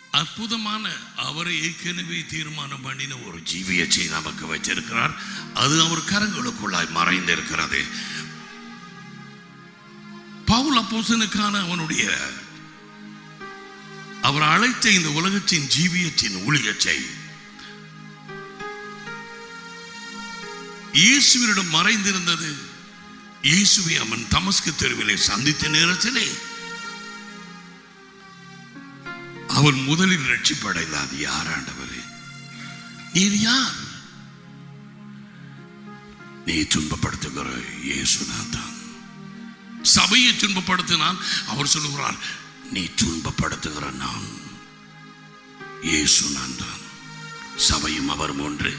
அற்புதமான அவரை ஏற்கனவே தீர்மானம் பண்ணின ஒரு ஜீவியத்தை நமக்கு வச்சிருக்கிறார் அது அவர் கரங்களுக்குள்ளாய் மறைந்திருக்கிறது பவுல் அப்போசனுக்கான அவனுடைய அவர் அழைத்த இந்த உலகத்தின் ஜீவியத்தின் ஊழியத்தை இயேசுவினிடம் மறைந்திருந்தது இயேசுவை அவன் தமஸ்கு தெருவிலே சந்தித்த நேரத்திலே அவன் முதலில் ரட்சிப்படைந்தார் அது யார் ஆண்டவரே நீர் யார் நீ துன்பப்படுத்துகிற இயேசு நான் தான் சபையை துன்பப்படுத்தினான் அவர் சொல்லுகிறார் நீ துன்பப்படுத்துகிற நான் இயேசு நான் தான் சபையும் அவரும் ஒன்று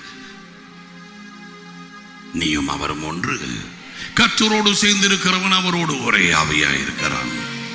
நீயும் அவரும் ஒன்று கற்றோரோடு சேர்ந்திருக்கிறவன் அவரோடு ஒரே ஆவியா இருக்கிறான்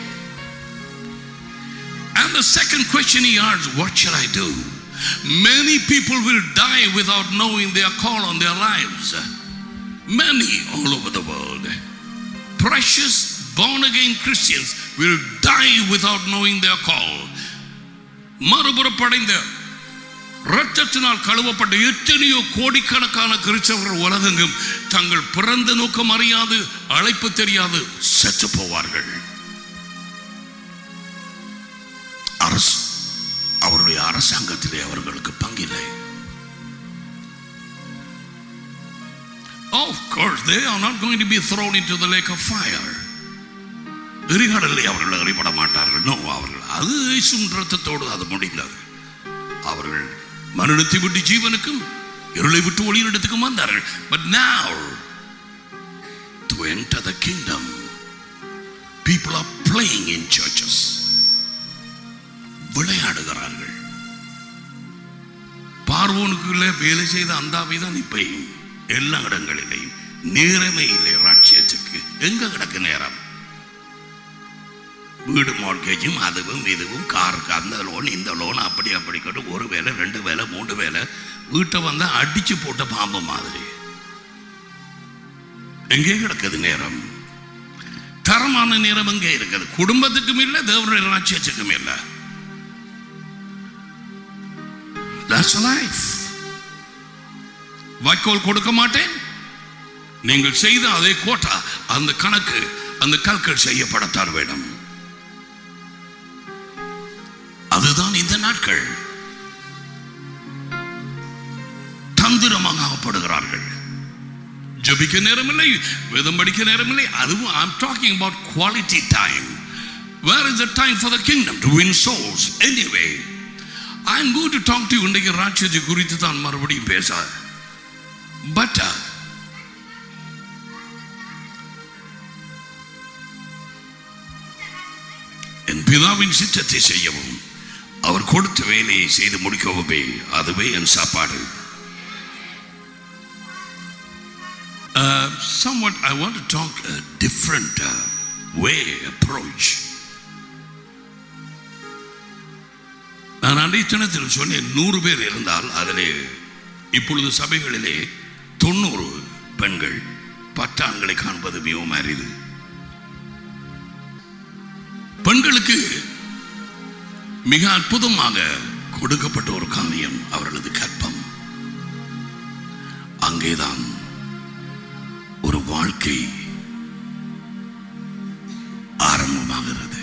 And the second question he asked, what shall I do? Many people will die without knowing their call on their lives. Many all over the world. Precious born again Christians will die without knowing their call. மறுபுறப்படைந்த இரத்தத்தினால் கழுவப்பட்ட எத்தனையோ கோடிக்கணக்கான கிறிஸ்தவர்கள் உலகெங்கும் தங்கள் பிறந்த நோக்கம் அறியாது அழைப்பு தெரியாது செத்து போவார்கள் அரசு அவருடைய அரசாங்கத்திலே அவர்களுக்கு பங்கில்லை Of course, they are not going to be thrown into the lake of fire. எரிகடலை அவர்கள் எறிபட மாட்டார்கள் நோ அவர்கள் அது இயேசுவின் ரத்தத்தோடு அது முடிந்தது அவர்கள் மரணத்தை விட்டு ஜீவனுக்கும் இருளை விட்டு ஒளியிடத்துக்கும் வந்தார்கள் but now to enter the kingdom people are playing in churches விளையாடுகிறார்கள் பார்வோனுக்குள்ளே வேலை செய்த அந்தாவை தான் இப்ப எல்லா இடங்களிலேயும் நேரமே இல்லை ராட்சியத்துக்கு எங்க கிடக்கு நேரம் வீடு மார்க்கேஜும் அதுவும் இதுவும் காருக்கு அந்த லோன் இந்த லோன் அப்படி அப்படி கட்டு ஒரு வேலை ரெண்டு வேலை மூணு வேலை வீட்டை வந்தா அடிச்சு போட்ட பாம்பு மாதிரி எங்கே கிடக்குது நேரம் தரமான நேரம் எங்கே இருக்குது குடும்பத்துக்கும் இல்லை தேவனுடைய ராட்சியத்துக்கும் இல்லை That's life. வைக்கோல் கொடுக்க மாட்டேன் நீங்கள் செய்த அதே கோட்டா அந்த கணக்கு அந்த கற்கள் செய்யப்படத்தான் வேண்டும் அதுதான் இந்த நாட்கள் தந்திரமாக ஆகப்படுகிறார்கள் ஜபிக்க நேரமில்லை வேதம் படிக்க நேரமில்லை அதுவும் I'm talking about quality time where is the time for the kingdom to win souls anyway I am going to talk to இன்றைக்கு ராட்சஜி குறித்து தான் மறுபடியும் பேச பட் என் பிதாவின் சித்தத்தை செய்யவும் அவர் கொடுத்த வேலையை செய்து முடிக்கவுமே அதுவே என் சாப்பாடு Uh, somewhat, I want to talk a different uh, way, approach. நான் அன்றைய தினத்தில் சொன்னேன் நூறு பேர் இருந்தால் அதிலே இப்பொழுது சபைகளிலே தொண்ணூறு பெண்கள் பத்தாண்களை காண்பது மிகவும் அரிது பெண்களுக்கு மிக அற்புதமாக கொடுக்கப்பட்ட ஒரு காரியம் அவர்களது கற்பம் அங்கேதான் ஒரு வாழ்க்கை ஆரம்பமாகிறது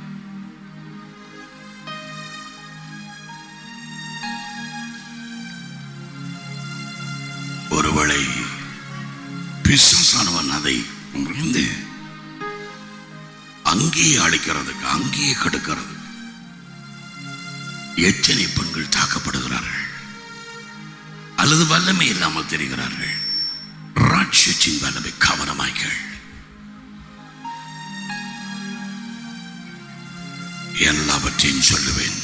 ஒருவேளை பிசாசானவன் அதை உணர்ந்து அங்கேயே அழைக்கிறதுக்கு அங்கேயே கெடுக்கிறது எத்தனை பெண்கள் தாக்கப்படுகிறார்கள் அல்லது வல்லமை இல்லாமல் தெரிகிறார்கள் ராட்சியத்தின் வல்லமை கவனமாய்கள் எல்லாவற்றையும் சொல்லுவேன்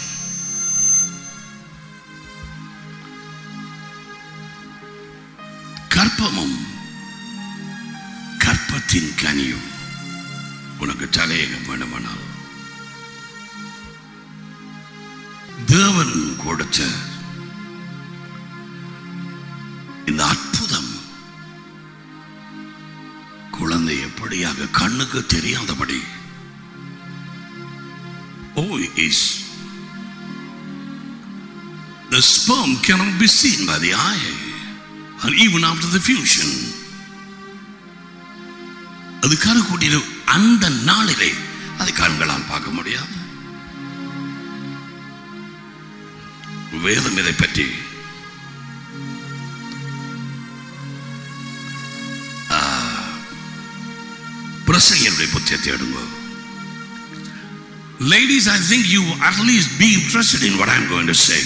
கற்பமும் கற்பத்தின் கனியும் உனக்கு தலையகம் வேண்டுமானால் தேவன் கொடுத்த இந்த அற்புதம் குழந்தை எப்படியாக கண்ணுக்கு தெரியாதபடி oh is The sperm cannot be seen by the eye, and even after the fusion. அது கருக்கூட்டில் அந்த நாளிலே அதை கண்களால் பார்க்க முடியாது வேதம் இதை பற்றி ஆ, பிரசங்கியருடைய புத்தகத்தை எடுங்க Ladies, I think you at least be interested in what I'm going to say.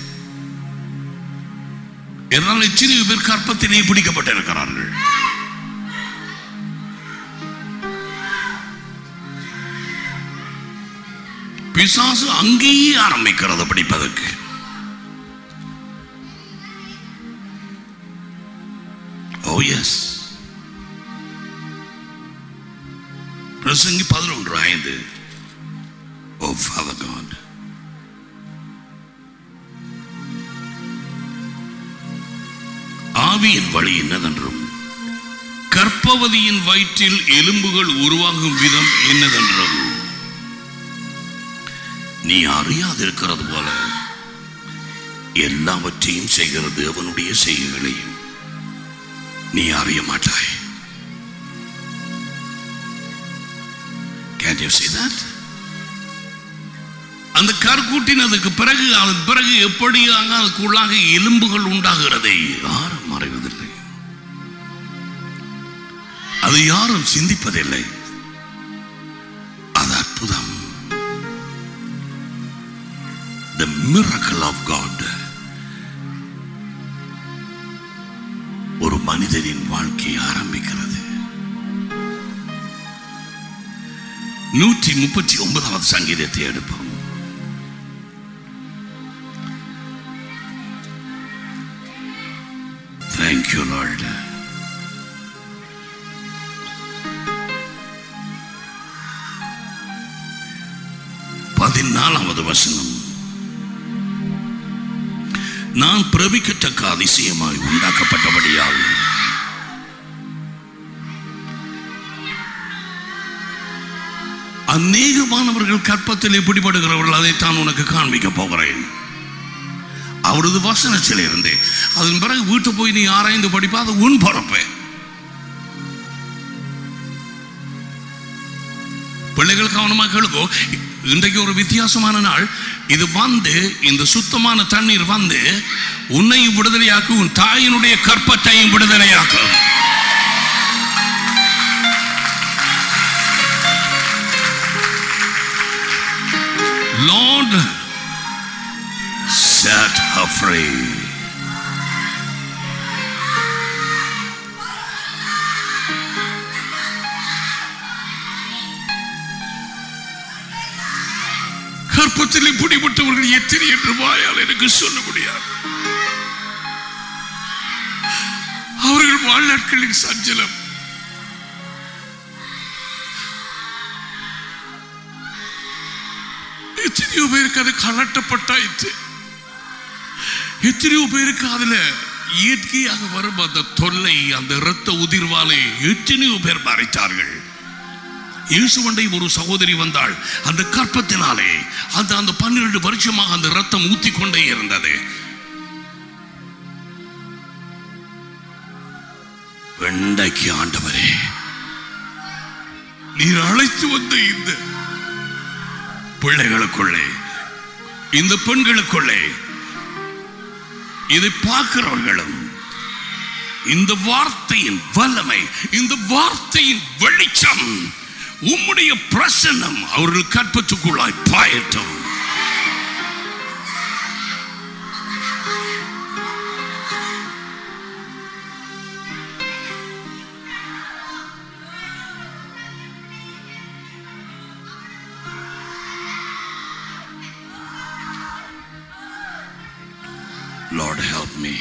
என்னால் சிறிய பேர் கற்பத்திலே பிடிக்கப்பட்டிருக்கிறார்கள் பிசாசு அங்கேயே ஆரம்பிக்கிறது படிப்பதற்கு ஓ எஸ் பிரசங்கி பதினொன்று ஐந்து ஓ ஃபாதர் காட் ஆவியின் வழி என்னதென்றும் கற்பவதியின் வயிற்றில் எலும்புகள் உருவாகும் விதம் என்னதென்றும் நீ அறியாதிருக்கிறது போல எல்லாவற்றையும் செய்கிற தேவனுடைய செய்கைகளையும் நீ அறிய மாட்டாய் Can you see that? அந்த கற்கூட்டினதுக்கு பிறகு அதன் பிறகு எப்படியாக அதுக்குள்ளாக எலும்புகள் உண்டாகிறதை யாரும் மறைவதில்லை அது யாரும் சிந்திப்பதில்லை அது அற்புதம் the miracle of God ஒரு மனிதனின் வாழ்க்கை ஆரம்பிக்கிறது நூற்றி முப்பத்தி ஒன்பதாவது சங்கீதத்தை எடுப்போம் Thank you, Lord. பதினாலாவது வசனம் நான் பிரபிக்கத்தக்க அதிசயமாய் உண்டாக்கப்பட்டபடியால் அநேகமானவர்கள் கற்பத்தில் எப்படிப்படுகிறவர்கள் அதைத்தான் உனக்கு காண்பிக்க போகிறேன் அவரது வசனத்தில் இருந்து அதன் பிறகு வீட்டு போய் நீ ஆராய்ந்து படிப்பா அது உன் பொறுப்பு பிள்ளைகள் கவனமாக கேளுங்கோ இன்றைக்கு ஒரு வித்தியாசமான நாள் இது வந்து இந்த சுத்தமான தண்ணீர் வந்து உன்னையும் விடுதலையாக்கும் உன் தாயினுடைய கற்பத்தையும் விடுதலையாக்கும் Lord, set her free. கற்பத்தில் பிடிபட்டவர்கள் எத்தனை என்று வாயால் எனக்கு சொல்ல முடியாது அவர்கள் வாழ்நாட்களின் சஞ்சலம் எத்தனையோ பேருக்கு அது கலட்டப்பட்டாயிற்று எத்தனையோ பேருக்கு அதுல இயற்கையாக வரும் அந்த தொல்லை அந்த இரத்த உதிர்வாலை எத்தனையோ பேர் மறைத்தார்கள் இயேசுவண்டை ஒரு சகோதரி வந்தாள் அந்த கற்பத்தினாலே அந்த அந்த பன்னிரண்டு வருஷமாக அந்த ரத்தம் ஊத்தி கொண்டே இருந்தது வெண்டைக்கு ஆண்டவரே நீர் அழைத்து வந்த இந்த பிள்ளைகளுக்குள்ளே இந்த பெண்களுக்குள்ளே இதை பார்க்கிறவர்களும் இந்த வார்த்தையின் வல்லமை இந்த வார்த்தையின் வெளிச்சம் உம்முடைய பிரசன்னம் அவர்கள் கற்பத்துக்குள்ளாய் பாயட்டும் Lord, help me.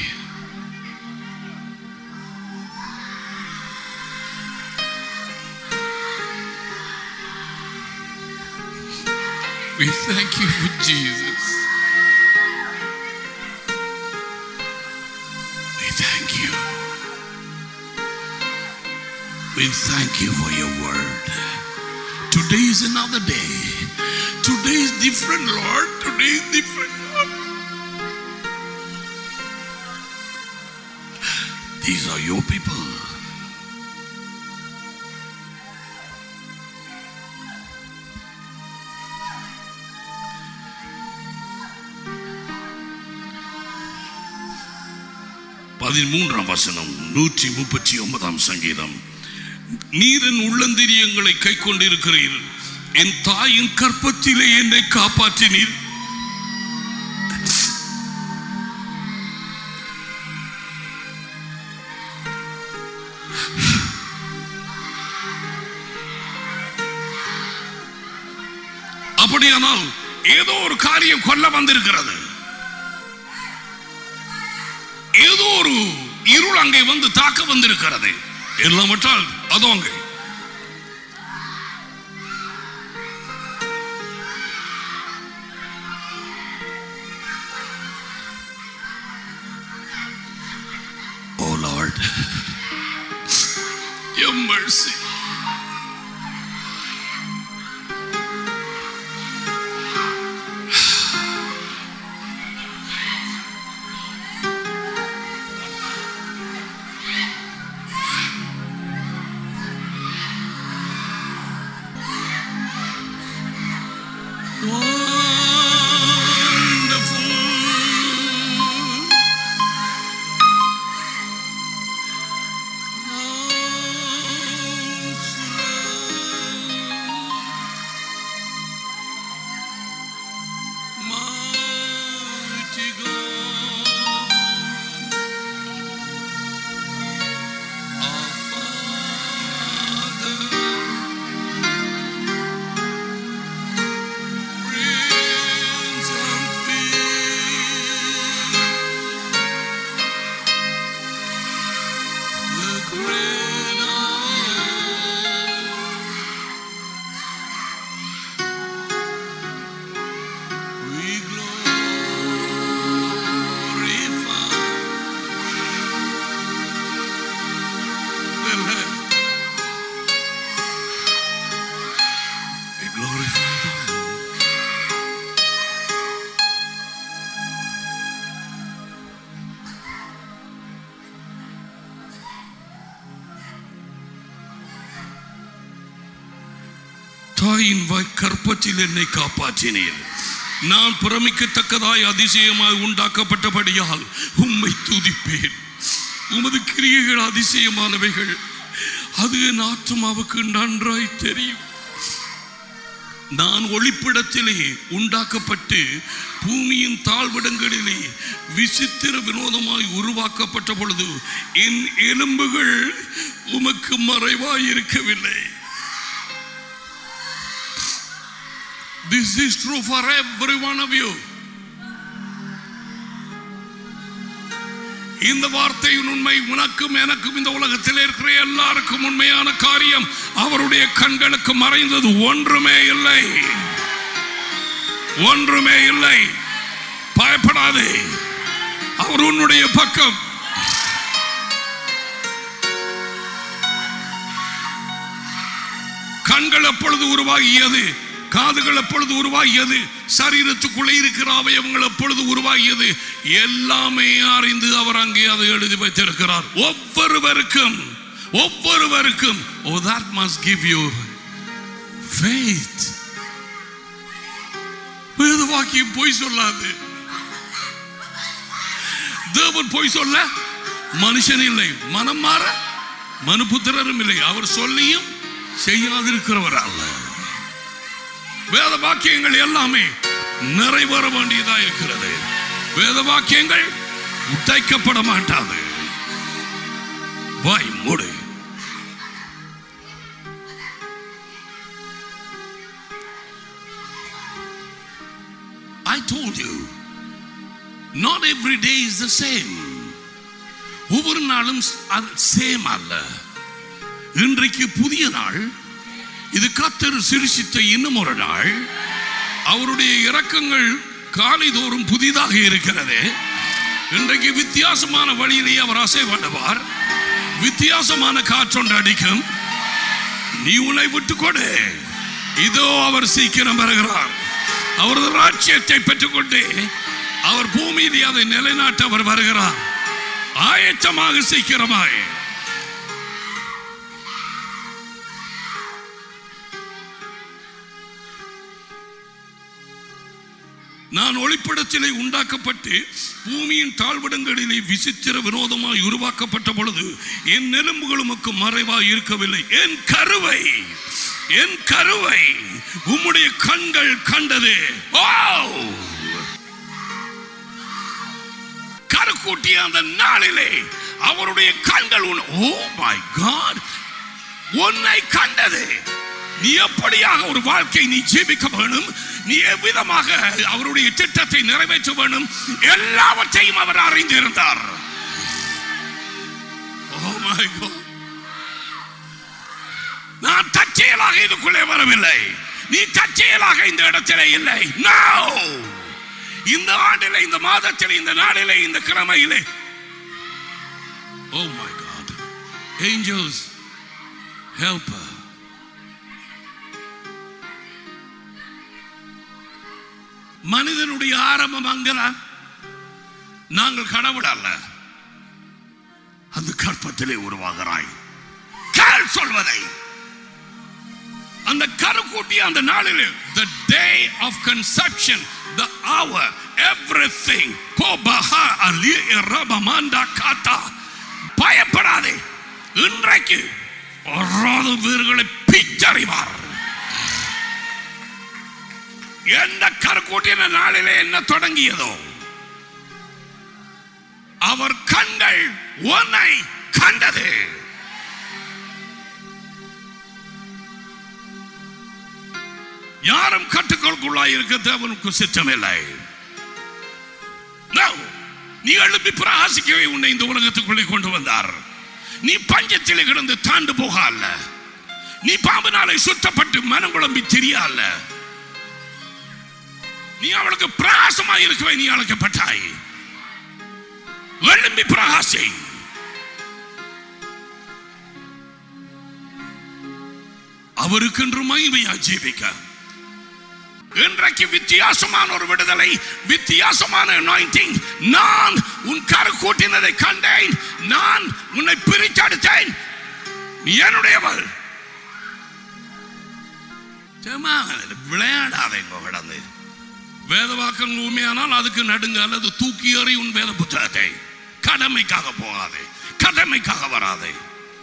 We thank you for Jesus. We thank you. We thank you for your word. Today is another day. Today is different, Lord. Today is different, Lord. These are your people. பதிமூன்றாம் வசனம் நூற்றி முப்பத்தி ஒன்பதாம் சங்கீதம் நீரின் உள்ளந்திரியங்களை கை கொண்டிருக்கிறீர் என் தாயின் கற்பத்திலே என்னை காப்பாற்றினீர் அப்படியானால் ஏதோ ஒரு காரியம் கொல்ல வந்திருக்கிறது ஏதோ ஒரு இருள் அங்கே வந்து தாக்க வந்திருக்கிறது எல்லாமற்றால் அதோ அங்கே Oh Lord, your mercy. Wonderful. Mighty God, our Father, Prince of Peace, the great I am. We glorify the Lamb. We glorify the Lamb. தாயின் வாய் கற்பத்தில் என்னை காப்பாற்றினீர் நான் பிரமிக்கத்தக்கதாய் அதிசயமாய் உண்டாக்கப்பட்டபடியால் உம்மை துதிப்பேன் உமது கிரியைகள் அதிசயமானவைகள் அது என் ஆத்மாவுக்கு நன்றாய் தெரியும் நான் ஒளிப்பிடத்திலே உண்டாக்கப்பட்டு பூமியின் தாழ்விடங்களிலே விசித்திர வினோதமாய் உருவாக்கப்பட்ட பொழுது என் எலும்புகள் உமக்கு மறைவாய் இருக்கவில்லை This is true for every one of you. இந்த வார்த்தையின் உண்மை உனக்கும் எனக்கும் இந்த உலகத்தில் இருக்கிற எல்லாருக்கும் உண்மையான காரியம் அவருடைய கண்களுக்கு மறைந்தது ஒன்றுமே இல்லை ஒன்றுமே இல்லை பயப்படாதே அவர் உன்னுடைய பக்கம் கண்கள் எப்பொழுது உருவாகியது காதுகள் எப்பொழுது உருவாகியது சரீரத்துக்குள்ளே இருக்கிற அவயவங்கள் எப்பொழுது உருவாகியது எல்லாமே அறிந்து அவர் அங்கே அதை எழுதி வைத்திருக்கிறார் ஒவ்வொருவருக்கும் ஒவ்வொருவருக்கும் oh that must give you faith வேத வாக்கியம் பொய் சொல்லாது தேவன் பொய் சொல்ல மனுஷன் இல்லை மனம் மாற மனுபுத்திரரும் இல்லை அவர் சொல்லியும் செய்யாதிருக்கிறவர் அல்ல வேத வாக்கியங்கள் எல்லாமே நிறைவேற வேண்டியதா இருக்கிறது வேத வாக்கியங்கள் உடைக்கப்பட மாட்டாது வாய் மூடு I told you, not every day is the same. ஒவ்வொரு நாளும் சேம் அல்ல இன்றைக்கு புதிய நாள் இது கத்தர் சிரிசித்த இன்னும் ஒரு நாள் அவருடைய இரக்கங்கள் காலைதோறும் புதிதாக இருக்கிறது இன்றைக்கு வித்தியாசமான வழியிலே அவர் அசைவாடுவார் வித்தியாசமான காற்றொன்று அடிக்கும் நீ உன்னை விட்டு கொடு இதோ அவர் சீக்கிரம் வருகிறார் அவரது ராஜ்யத்தை பெற்றுக்கொண்டு அவர் பூமியிலே அதை நிலைநாட்ட அவர் வருகிறார் ஆயத்தமாக சீக்கிரமாய் நான் ஒளிப்படத்திலே உண்டாக்கப்பட்டு பூமியின் தாழ்விடங்களிலே விசித்திர வினோதமாய் உருவாக்கப்பட்ட பொழுது என் நெலும்புகள் உமக்கு மறைவாய் இருக்கவில்லை என் கருவை என் கருவை உம்முடைய கண்கள் கண்டது வாவ்! கருக்கூட்டிய அந்த நாளிலே அவருடைய கண்கள் ஓ மை காட் உன்னை கண்டது நீ எப்படியாக ஒரு வாழ்க்கை நீ ஜீவிக்க வேணும் நீ எவ்விதமாக அவருடைய திட்டத்தை நிறைவேற்ற வேணும் எல்லாவற்றையும் அவர் அறிந்திருந்தார் Oh my God. நான் தற்செயலாக இதுக்குள்ளே வரவில்லை நீ தற்செயலாக இந்த இடத்திலே இல்லை No! இந்த ஆண்டிலே இந்த மாதத்திலே இந்த நாளிலே இந்த கிழமையிலே Oh my God. Angels, help her. மனிதனுடைய ஆரம்பம் அங்கதான் நாங்கள் கடவுள் அல்ல அந்த கற்பத்திலே உருவாகிறாய் கேள் சொல்வதை அந்த கருக்கூட்டி அந்த நாளில் the day of conception the hour everything கோபஹா அலி ரபமாண்டா காத்தா பயப்படாதே இன்றைக்கு வராத வீர்களை பிச்சறிவார் எந்த கருக்கூட்டின நாளிலே என்ன தொடங்கியதோ அவர் கண்கள் உன்னை கண்டது யாரும் கட்டுக்கோளுக்குள்ளாய் இருக்க தேவனுக்கு சித்தமில்லை No. நீ எழுப்பி பிரகாசிக்கவே உன்னை இந்த உலகத்துக்குள்ளே கொண்டு வந்தார் நீ பஞ்சத்திலே கிடந்து தாண்டு போக அல்ல நீ பாம்பினாலே சுத்தப்பட்டு மனம் குழம்பி திரிய அல்ல நீ அவளுக்கு பிரகாசமாக இருக்கவே நீ அழைக்கப்பட்டாய் எழும்பி பிரகாசி அவருக்கென்று மகிமையா ஜீவிக்க இன்றைக்கு வித்தியாசமான ஒரு விடுதலை வித்தியாசமான anointing நான் உன் கரு கூட்டினதை கண்டேன் நான் உன்னை பிரிச்செடுத்தேன் நீ என்னுடையவள் சும்மா விளையாடாத இங்க கிடந்து வேத வாக்கங்கள் உண்மையானால் அதுக்கு நடுங்க அல்லது தூக்கி எறி உன் வேத புத்தகத்தை கடமைக்காக போகாதே கடமைக்காக வராதே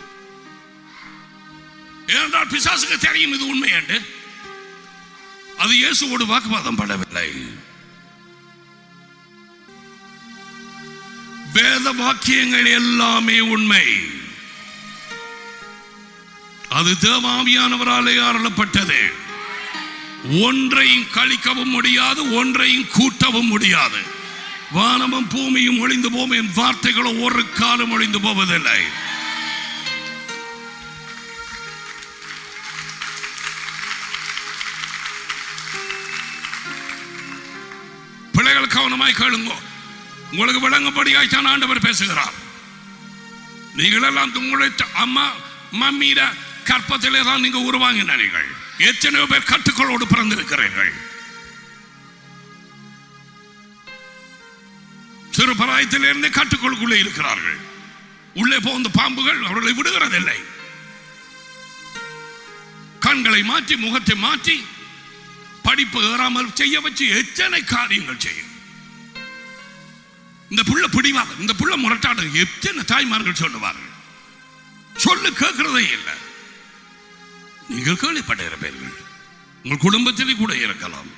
ஏனென்றால் பிசாசுக்கு தெரியும் இது உண்மை என்று அது இயேசுவோடு வாக்குவாதம் படவில்லை வேத வாக்கியங்கள் எல்லாமே உண்மை அது தேவாவியானவராலே அருளப்பட்டது ஒன்றையும் கழிக்கவும் முடியாது ஒன்றையும் கூட்டவும் முடியாது வானமும் பூமியும் ஒளிந்து போகும் என் வார்த்தைகளோ ஒரு காலம் ஒளிந்து போவதில்லை பிள்ளைகள் கவனமாய் கேளுங்க உங்களுக்கு விளங்கும்படியாய் தான் ஆண்டவர் பேசுகிறார் நீங்கள் எல்லாம் உங்களுடைய த- அம்மா மம்மியிட கற்பத்திலே தான் நீங்க உருவாங்கினீர்கள் எத்தனையோ பேர் கட்டுக்களோடு பிறந்திருக்கிறீர்கள் சிறு பராயத்திலிருந்து கட்டுக்களுக்குள்ளே இருக்கிறார்கள் உள்ளே போந்த பாம்புகள் அவர்களை விடுகிறதில்லை கண்களை மாற்றி முகத்தை மாற்றி படிப்பு ஏறாமல் செய்ய வச்சு எத்தனை காரியங்கள் செய்யும் இந்த புள்ள பிடிவாத இந்த புள்ள முரட்டாட எத்தனை தாய்மார்கள் சொல்லுவார்கள் சொல்லு கேட்கிறதே இல்லை நீங்கள் கேள்விப்பட்டிருப்பீர்கள் உங்கள் குடும்பத்திலே கூட இருக்கலாம்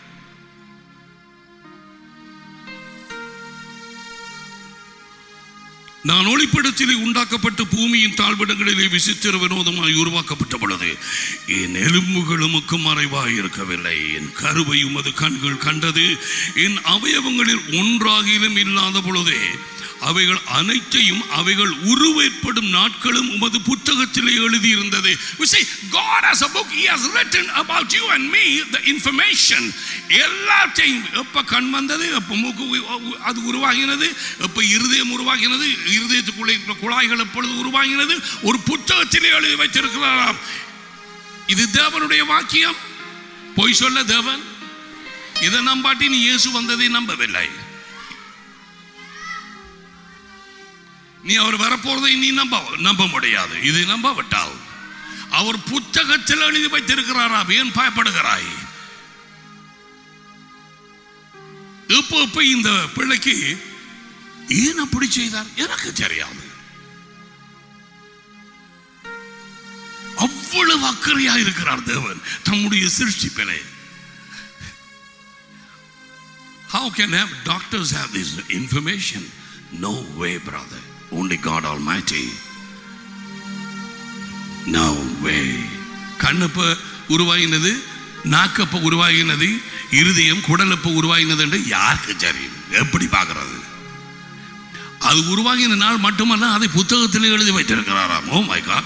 நான் ஒளிப்படத்திலே உண்டாக்கப்பட்ட பூமியின் தாழ்விடங்களிலே விசித்திர வினோதமாய் உருவாக்கப்பட்ட பொழுது என் எலும்புகள் உமக்கு மறைவாய் இருக்கவில்லை என் கருவை உமது கண்கள் கண்டது என் அவயவங்களில் ஒன்றாகிலும் இல்லாத பொழுதே அவைகள் அனைத்தையும் அவைகள் உருவேற்படும் நாட்களும் உமது புத்தகத்திலே எழுதியிருந்தது We see, God has a book, He has written about you and me the information. எல்லாத்தையும் எப்ப கண் வந்தது எப்ப மூக்கு உ- அது உருவாகினது எப்ப இருதயம் உருவாகினது இருதயத்துக்குள்ளே இருக்கிற குழாய்கள் எப்பொழுது உருவாகினது ஒரு புத்தகத்திலே எழுதி வைத்திருக்கிறாராம் இது தேவனுடைய வாக்கியம் பொய் சொல்ல தேவன் இதை நம்பாட்டி நீ இயேசு வந்ததை நம்பவில்லை நீ அவர் வரப்போறதை நீ நம்ப நம்ப முடியாது இதை நம்ப விட்டால் அவர் புத்தகத்தில் எழுதி வைத்திருக்கிறாரா ஏன் பயப்படுகிறாய் இப்போ இப்ப இந்த பிள்ளைக்கு ஏன் அப்படி செய்தார் எனக்கு தெரியாது அவ்வளவு அக்கறையா இருக்கிறார் தேவன் தம்முடைய சிருஷ்டிப்பிலே How can have doctors have this information? No way, brother. Only God Almighty. No way. Kannappa உருவாகினது நாக்கப்ப உருவாகினது இருதயம் குடலப்ப உருவாகினது என்று யாருக்கு தெரியும் எப்படி பார்க்கிறது அது உருவாகின நாள் மட்டுமல்ல அதை புத்தகத்தில் எழுதி வைத்திருக்கிறாராம் ஓ மை காட்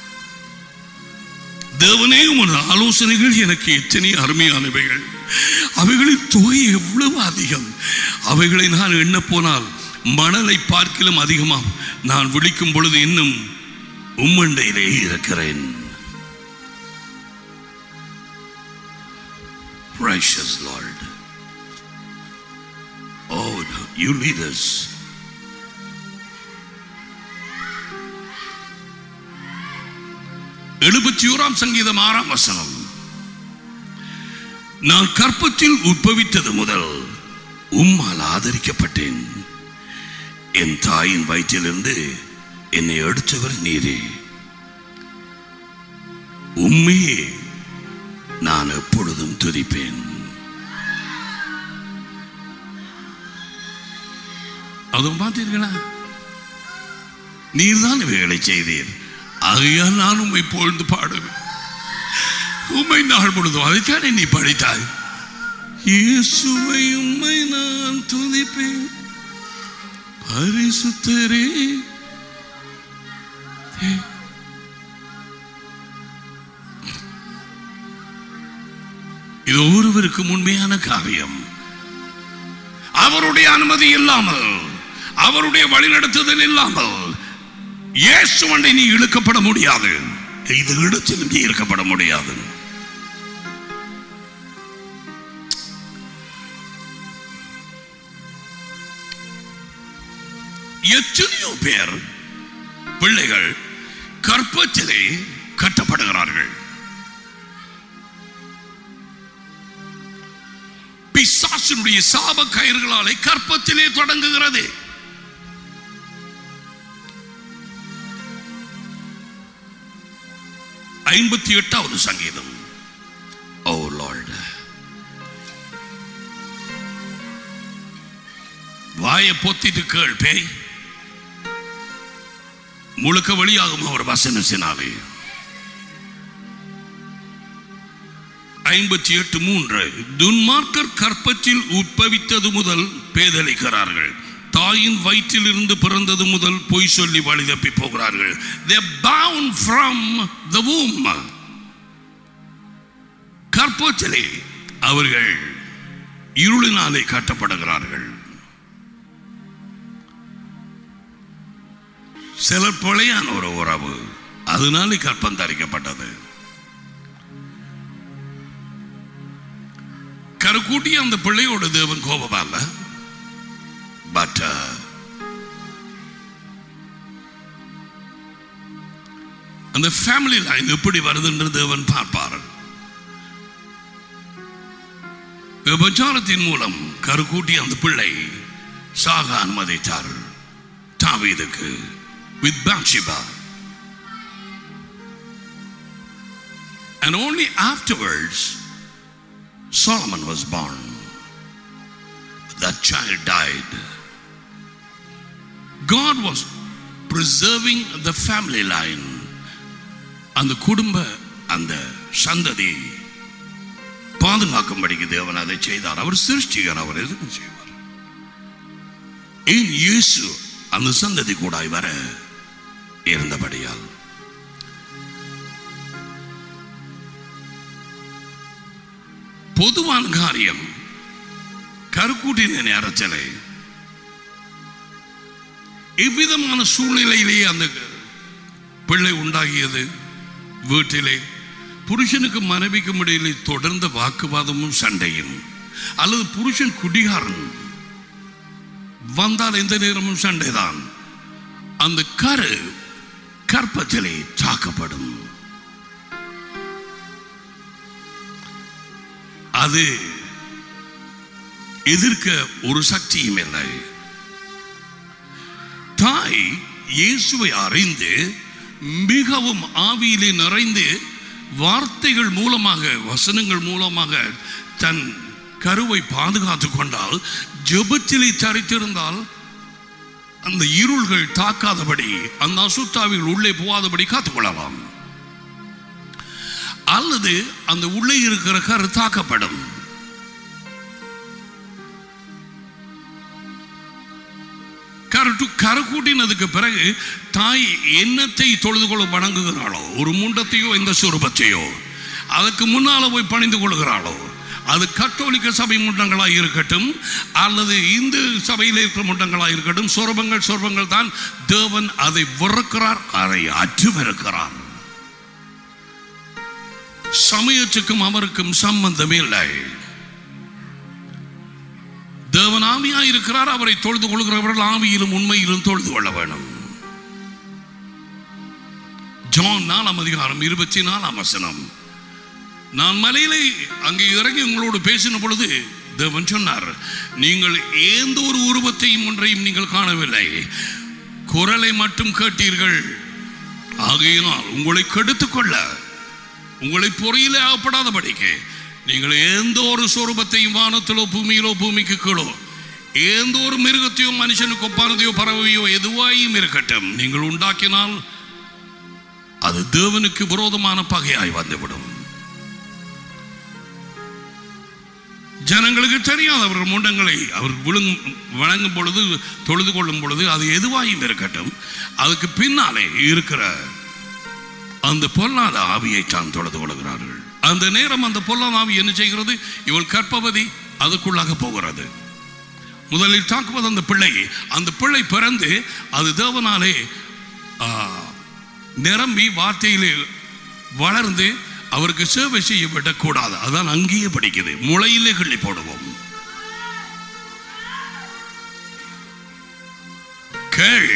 தேவனே உமது ஆலோசனைகள் எனக்கு எத்தனை அருமையானவைகள் அவைகளின் தொகை எவ்வளவு அதிகம் அவைகளை நான் எண்ண போனால் மணலை பார்க்கிலும் அதிகமாம் நான் விழிக்கும் பொழுது இன்னும் உம்மண்டையிலே இருக்கிறேன் Precious Lord. Oh, you lead us. எழுபத்தி ஓராம் சங்கீதம் ஆறாம் வசனம் நான் கற்பத்தில் உட்பவித்தது முதல் உம்மால் ஆதரிக்கப்பட்டேன் என் தாயின் வயிற்றிலிருந்து என்னை எடுத்தவர் நீரே உண்மையே நான் எப்பொழுதும் துதிப்பேன் அதுவும் பார்த்தீர்களா நீர்தான் இவைகளை செய்தீர் ஆகையால் நான் உம்மை பொழுது பாடுவேன் உம்மை நாள் முழுதும் அதைத்தானே நீ படித்தாய் இயேசுவை உம்மை நான் துதிப்பேன் பரிசுத்தரே இது ஒருவருக்கு உண்மையான காரியம் அவருடைய அனுமதி இல்லாமல் அவருடைய வழிநடத்துதல் இல்லாமல் இயேசுவண்டை நீ இழுக்கப்பட முடியாது இது இடத்தில் நீ இருக்கப்பட முடியாது எத்தனையோ பேர் பிள்ளைகள் கற்பத்திலே கட்டப்படுகிறார்கள் பிசாசினுடைய சாப கயிறுகளாலே கற்பத்திலே தொடங்குகிறது ஐம்பத்தி எட்டாவது சங்கீதம் ஓ லார்ட் வாயை பொத்திட்டு கேள் பேய் முழுக்க வழியாகும் அவர் வசனத்தினாலே ஐம்பத்தி எட்டு மூன்று துன்மார்க்கர் கற்பத்தில் உட்பவித்தது முதல் பேதலிக்கிறார்கள் தாயின் வயிற்றில் இருந்து பிறந்தது முதல் பொய் சொல்லி வழி தப்பி போகிறார்கள் they bound from the womb கற்பத்திலே அவர்கள் இருளினாலே கட்டப்படுகிறார்கள் சிலர் பிழையான ஒரு உறவு அதனாலே கற்பம் தரிக்கப்பட்டது கருக்கூட்டி அந்த பிள்ளையோட தேவன் கோபமா இல்ல பட் அந்த ஃபேமிலி லைன் எப்படி வருதுன்ற தேவன் பார்ப்பார் விபச்சாரத்தின் மூலம் கருக்கூட்டி அந்த பிள்ளை சாக அனுமதித்தார் தாவீதுக்கு with Bathsheba And only afterwards, Solomon was born. That child died. God was preserving the family line. அந்த குடும்ப அந்த சந்ததி பாதுகாக்கும்படிக்கு தேவன் அதை செய்தார் அவர் சிருஷ்டிகர் அவர் எதுவும் செய்வார் ஏன் இயேசு அந்த சந்ததி கூடாய் வர இருந்தபடியால் பொதுவான காரியம் கருக்கூட்டின நேரத்திலே எவ்விதமான சூழ்நிலையிலேயே அந்த பிள்ளை உண்டாகியது வீட்டிலே புருஷனுக்கு மனைவிக்கும் இடையிலே தொடர்ந்த வாக்குவாதமும் சண்டையும் அல்லது புருஷன் குடிகாரன் வந்தால் எந்த நேரமும் சண்டைதான் அந்த கரு கற்பத்திலே தாக்கப்படும் அது எதிர்க்க ஒரு சக்தியும் இல்லை தாய் இயேசுவை அறிந்து மிகவும் ஆவியிலே நிறைந்து வார்த்தைகள் மூலமாக வசனங்கள் மூலமாக தன் கருவை பாதுகாத்து கொண்டால் ஜெபத்திலே தரித்திருந்தால் அந்த இருள்கள் தாக்காதபடி அந்த அசுத்தாவிகள் உள்ளே போகாதபடி காத்துக்கொள்ளலாம் அல்லது அந்த உள்ளே இருக்கிற கரு தாக்கப்படும் கரு கரு கூட்டினதுக்கு பிறகு தாய் என்னத்தை தொழுது கொள்ள வணங்குகிறாளோ ஒரு முண்டத்தையோ இந்த சுரூபத்தையோ அதுக்கு முன்னால போய் பணிந்து கொள்கிறாளோ அது கத்தோலிக்க சபை முண்டங்களாக இருக்கட்டும் அல்லது இந்து சபையில் இருக்கிற முண்டங்களாக இருக்கட்டும் சொரபங்கள் சொரபங்கள் தான் தேவன் அதை வெறுக்கிறார் அதை அற்றுமிருக்கிறார் சமயத்துக்கும் அவருக்கும் சம்பந்தமே இல்லை தேவன் ஆவியா இருக்கிறார் அவரை தொழுது கொள்கிறவர்கள் ஆவியிலும் உண்மையிலும் தொழுது கொள்ள வேணும் ஜான் நாலாம் அதிகாரம் இருபத்தி நாலாம் வசனம் நான் மலையிலே அங்கே இறங்கி உங்களோடு பேசின பொழுது தேவன் சொன்னார் நீங்கள் எந்த ஒரு உருவத்தையும் ஒன்றையும் நீங்கள் காணவில்லை குரலை மட்டும் கேட்டீர்கள் ஆகையினால் உங்களை கெடுத்துக் கொள்ள உங்களை பொறியிலே ஆகப்படாதபடிக்கு நீங்கள் எந்த ஒரு சொரூபத்தையும் வானத்திலோ பூமியிலோ பூமிக்கு கீழோ எந்த ஒரு மிருகத்தையோ மனுஷனுக்கு ஒப்பானதையோ பறவையோ எதுவாயும் இருக்கட்டும் நீங்கள் உண்டாக்கினால் அது தேவனுக்கு விரோதமான பகையாய் வந்துவிடும் ஜனங்களுக்கு தெரியாது அவர்கள் முண்டங்களை அவர் விழுங் வணங்கும் பொழுது தொழுது கொள்ளும் பொழுது அது எதுவாயும் இருக்கட்டும் அதுக்கு பின்னாலே இருக்கிற அந்த பொல்லாத ஆவியை தான் தொழுது கொள்கிறார்கள் அந்த நேரம் அந்த பொல்லாத ஆவி என்ன செய்கிறது இவள் கற்பவதி அதுக்குள்ளாக போகிறது முதலில் தாக்குவது அந்த பிள்ளை அந்த பிள்ளை பிறந்து அது தேவனாலே ஆ, நிரம்பி வார்த்தையிலே வளர்ந்து அவருக்கு சேவை செய்ய விடக்கூடாது அதான் அங்கேயே படிக்குது முளையிலே கிள்ளி போடுவோம் கேள்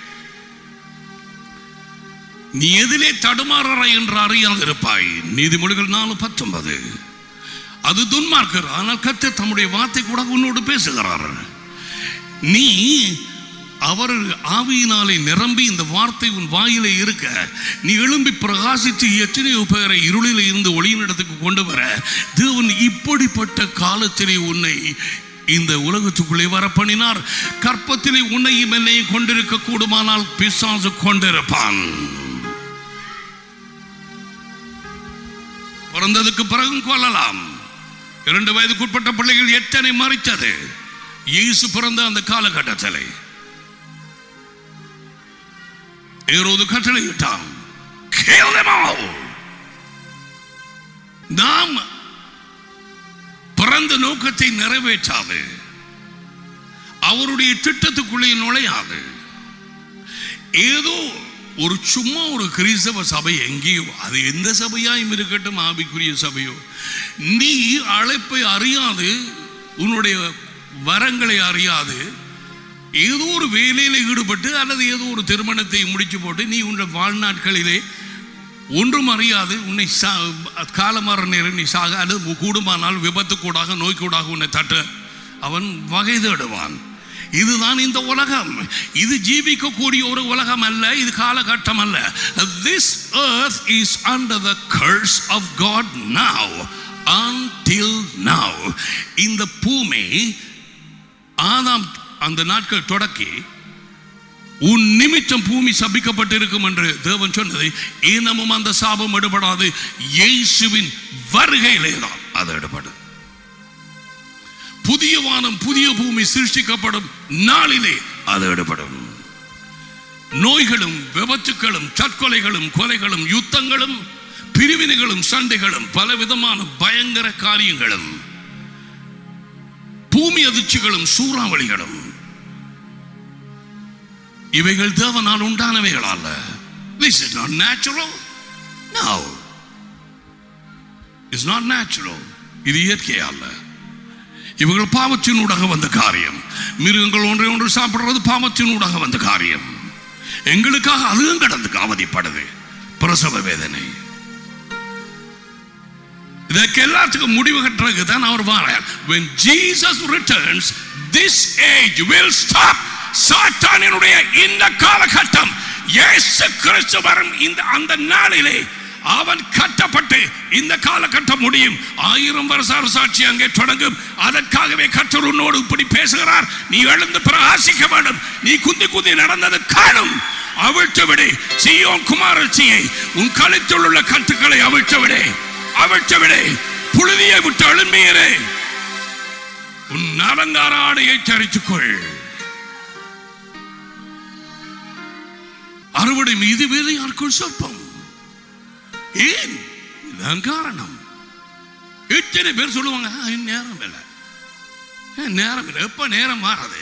நீ எதிலே தடுமாறற என்று அறியாதிருப்பாய் நீதிமொழிகள் நாலு பத்தொன்பது அது துன்மார்க்கர் ஆனால் கர்த்தர் தம்முடைய வார்த்தை கூட உன்னோடு பேசுகிறார் நீ அவர் ஆவியினாலே நிரம்பி இந்த வார்த்தை உன் வாயிலே இருக்க நீ எழும்பி பிரகாசித்து எத்தனையோ பேரை இருளில் இருந்து ஒளியினிடத்துக்கு கொண்டு வர தேவன் இப்படிப்பட்ட காலத்திலே உன்னை இந்த உலகத்துக்குள்ளே வர பண்ணினார் கற்பத்திலே உன்னையும் என்னையும் கொண்டிருக்க கூடுமானால் பிசாசு கொண்டிருப்பான் பிறந்ததுக்கு பிறகும் கொல்லலாம் இரண்டு வயதுக்குட்பட்ட பிள்ளைகள் எத்தனை மறைத்தது இயேசு பிறந்த அந்த காலகட்டத்தில் ஏரோது கட்டளையிட்டான் Kill them all. நாம் பிறந்த நோக்கத்தை நிறைவேற்றாது அவருடைய திட்டத்துக்குள்ளே நுழையாது ஏதோ ஒரு சும்மா ஒரு கிறிஸ்தவ சபை எங்கேயோ அது எந்த சபையாயும் இருக்கட்டும் ஆவிக்குரிய சபையோ நீ அழைப்பை அறியாது உன்னுடைய வரங்களை அறியாது ஏதோ ஒரு வேலையில் ஈடுபட்டு அல்லது ஏதோ ஒரு திருமணத்தை முடிச்சு போட்டு நீ உன் வாழ்நாட்களிலே ஒன்றும் அறியாது உன்னை சா காலமாற நேரம் நீ சாக அல்லது கூடுமானால் விபத்து கூடாக நோய் கூடாக உன்னை தட்ட அவன் வகை தேடுவான் இதுதான் இந்த உலகம் இது ஜீவிக்கக்கூடிய ஒரு உலகம் அல்ல இது காலகட்டம் அல்ல this earth is under the curse of God now until now இந்த பூமி ஆதாம் அந்த நாட்கள் தொடக்கி உன் நிமித்தம் பூமி சபிக்கப்பட்டிருக்கும் என்று தேவன் சொன்னதை இனமும் அந்த சாபம் எடுபடாது இயேசுவின் வருகையிலே தான் அது எடுபடும் புதிய வானம் புதிய பூமி சிருஷ்டிக்கப்படும் நாளிலே அது எடுபடும் நோய்களும் விபத்துக்களும் தற்கொலைகளும் கொலைகளும் யுத்தங்களும் பிரிவினைகளும் சண்டைகளும் பலவிதமான பயங்கர காரியங்களும் பூமி அதிர்ச்சிகளும் சூறாவளிகளும் இவைகள் தேவனால் உண்டானவைகள் அல்ல This is not natural. No. It's not natural. இது இயற்கை அல்ல இவர்கள் பாவத்தினூடாக வந்த காரியம் மிருகங்கள் ஒன்றை ஒன்று சாப்பிடுறது பாவத்தினூடாக வந்த காரியம் எங்களுக்காக அதுவும் கடந்து அவதிப்படுது பிரசவ வேதனை இதற்கு எல்லாத்துக்கும் முடிவு கட்டுறதுக்கு தான் அவர் வாரார் when jesus returns this age will stop சாத்தானினுடைய இந்த காலகட்டம் இயேசு கிறிஸ்து வரும் இந்த அந்த நாளிலே அவன் கட்டப்பட்டு இந்த காலகட்டம் முடியும் ஆயிரம் வருஷ அரசாட்சி அங்கே தொடங்கும் அதற்காகவே கற்றர் உன்னோடு இப்படி பேசுகிறார் நீ எழுந்து பிரகாசிக்க வேண்டும் நீ குந்தி குந்தி நடந்தது காணும் அவிழ்த்து விடு சீயோன் குமாரச்சியை உன் கழுத்தில் உள்ள கட்டுக்களை அவிழ்த்து விடு அவிழ்த்து விடு புழுதியை விட்டு எழும்பியரே உன் அலங்கார ஆடையை தரித்துக்கொள் அறுவடை மீது வேலையாட்கள் சொற்பம் ஏன் இதுதான் காரணம் எத்தனை பேர் சொல்லுவாங்க "ஆ, இன்னும் நேரம் இல்லை "ஆ, நேரம் இல்லை எப்ப நேரம் மாறது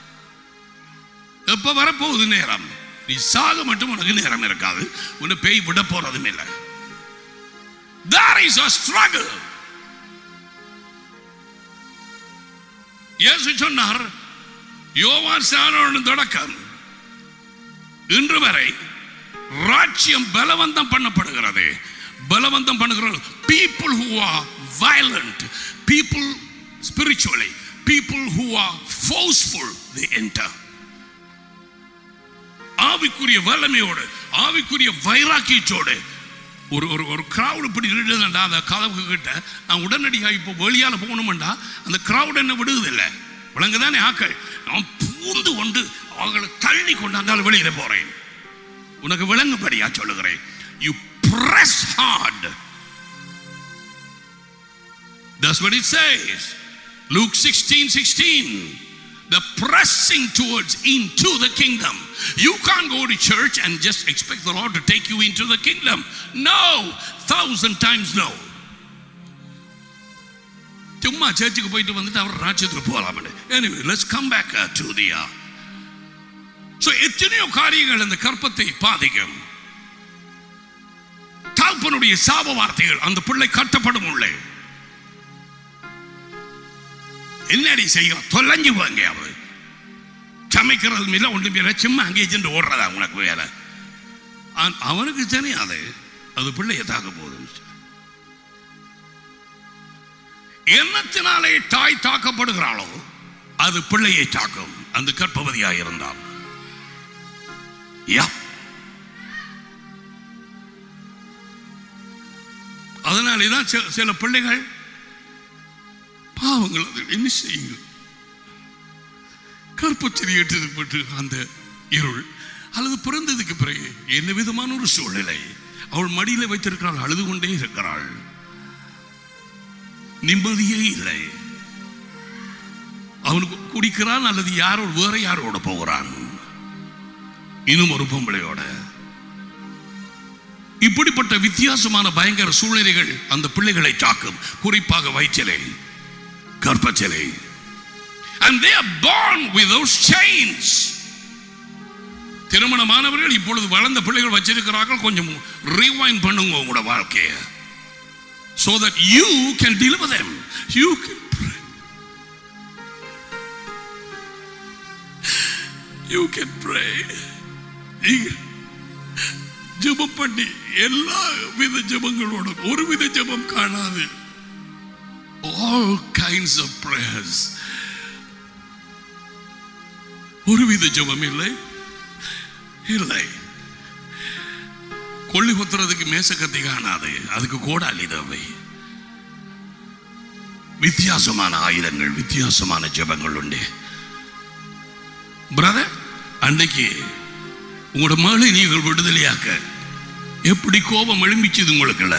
எப்ப வரப்போகுது நேரம் நீ சாக மட்டும் உனக்கு நேரம் இருக்காது உன்னை பேய் விட போறதும் இல்லை There is a struggle. இயேசு சொன்னார் யோவான் சானோன் தொடக்கம் இன்று வரை ராஜ்யம் பலவந்தம் பண்ணப்படுகிறது பலவந்தம் பண்ணுகிறது people who are violent people spiritually people who are forceful they enter ஆவிக்குரிய வல்லமையோடு ஆவிக்குரிய வைராக்கியத்தோடு ஒரு ஒரு ஒரு கிரவுட் இப்படி நின்றுதுண்டா அந்த கதவுக்கு கிட்ட நான் உடனடியாக இப்போ வெளியால் போகணுமெண்டா அந்த கிரவுட் என்ன விடுவதில்லை விளங்குதானே ஆக்கள் நான் பூந்து கொண்டு அவங்களை தள்ளி கொண்டு அந்த வெளியில போறேன் உனக்கு விளங்கும்படியா சொல்லுகிறேன் you press hard That's what it says. Luke 16 16. The pressing towards into the kingdom. You can't go to church and just expect the Lord to take you into the kingdom. No, thousand times no. சும்மா சர்ச்சுக்கு போயிட்டு வந்துட்டு அவர் ராஜ்யத்துக்கு போகலாம் anyway let's come back uh, to the uh, so எத்தனையோ காரியங்கள் அந்த கற்பத்தை பாதிக்கும் தாழ்பனுடைய சாப வார்த்தைகள் அந்த பிள்ளை கட்டப்படும் உள்ளே என்னடி செய்யும் தொலைஞ்சு போங்க அவரு சமைக்கிறது இல்லை ஒன்றும் இல்லை சும்மா அங்கேயே சென்று ஓடுறதா உனக்கு வேலை ஆன்- அவனுக்கு தெரியாது அது பிள்ளையை தாக்க போகுது எண்ணத்தினாலே தாய் தாக்கப்படுகிறாளோ அது பிள்ளையை தாக்கும் அந்த கற்பவதியாக இருந்தால் யா அதனாலே தான் சில- சில பிள்ளைகள் பாவங்கள் அது என்ன செய்யுங்கள் கற்பச்சரி ஏற்றப்பட்டு அந்த இருள் அல்லது பிறந்ததுக்கு பிறகு என்ன விதமான ஒரு சூழ்நிலை அவள் மடியில வைத்திருக்கிறாள் அழுது கொண்டே இருக்கிறாள் நிம்மதியே இல்லை அவனுக்கு குடிக்கிறான் அல்லது யாரோட வேற யாரோட போகிறான் இன்னும் ஒரு பொம்பளையோட இப்படிப்பட்ட வித்தியாசமான பயங்கர சூழ்நிலைகள் அந்த பிள்ளைகளை தாக்கும் குறிப்பாக வயிற்றிலே கர்ப்பச்சிலை and they are born with those chains திருமணமானவர்கள் இப்பொழுது வளர்ந்த பிள்ளைகள் வச்சிருக்கிறார்கள் கொஞ்சம் ரீவைண்ட் பண்ணுங்க உங்களோட வாழ்க்கையை so that you can deliver them you can pray you can pray நீங்கள் ஜெபம் பண்ணி எல்லா வித ஜெபங்களோடும் ஒரு வித ஜெபம் காணாது all kinds of prayers ஒருவித ஜெபம் இல்லை இல்லை கொள்ளி குத்துறதுக்கு மேசக்கத்தி காணாது அதுக்கு கோடாலி தேவை வித்தியாசமான ஆயுதங்கள் வித்தியாசமான ஜெபங்கள் உண்டு பிரதர் அன்னைக்கு உங்களோட மகளை நீங்கள் விடுதலையாக்க எப்படி கோபம் எழும்பிச்சது உங்களுக்குள்ள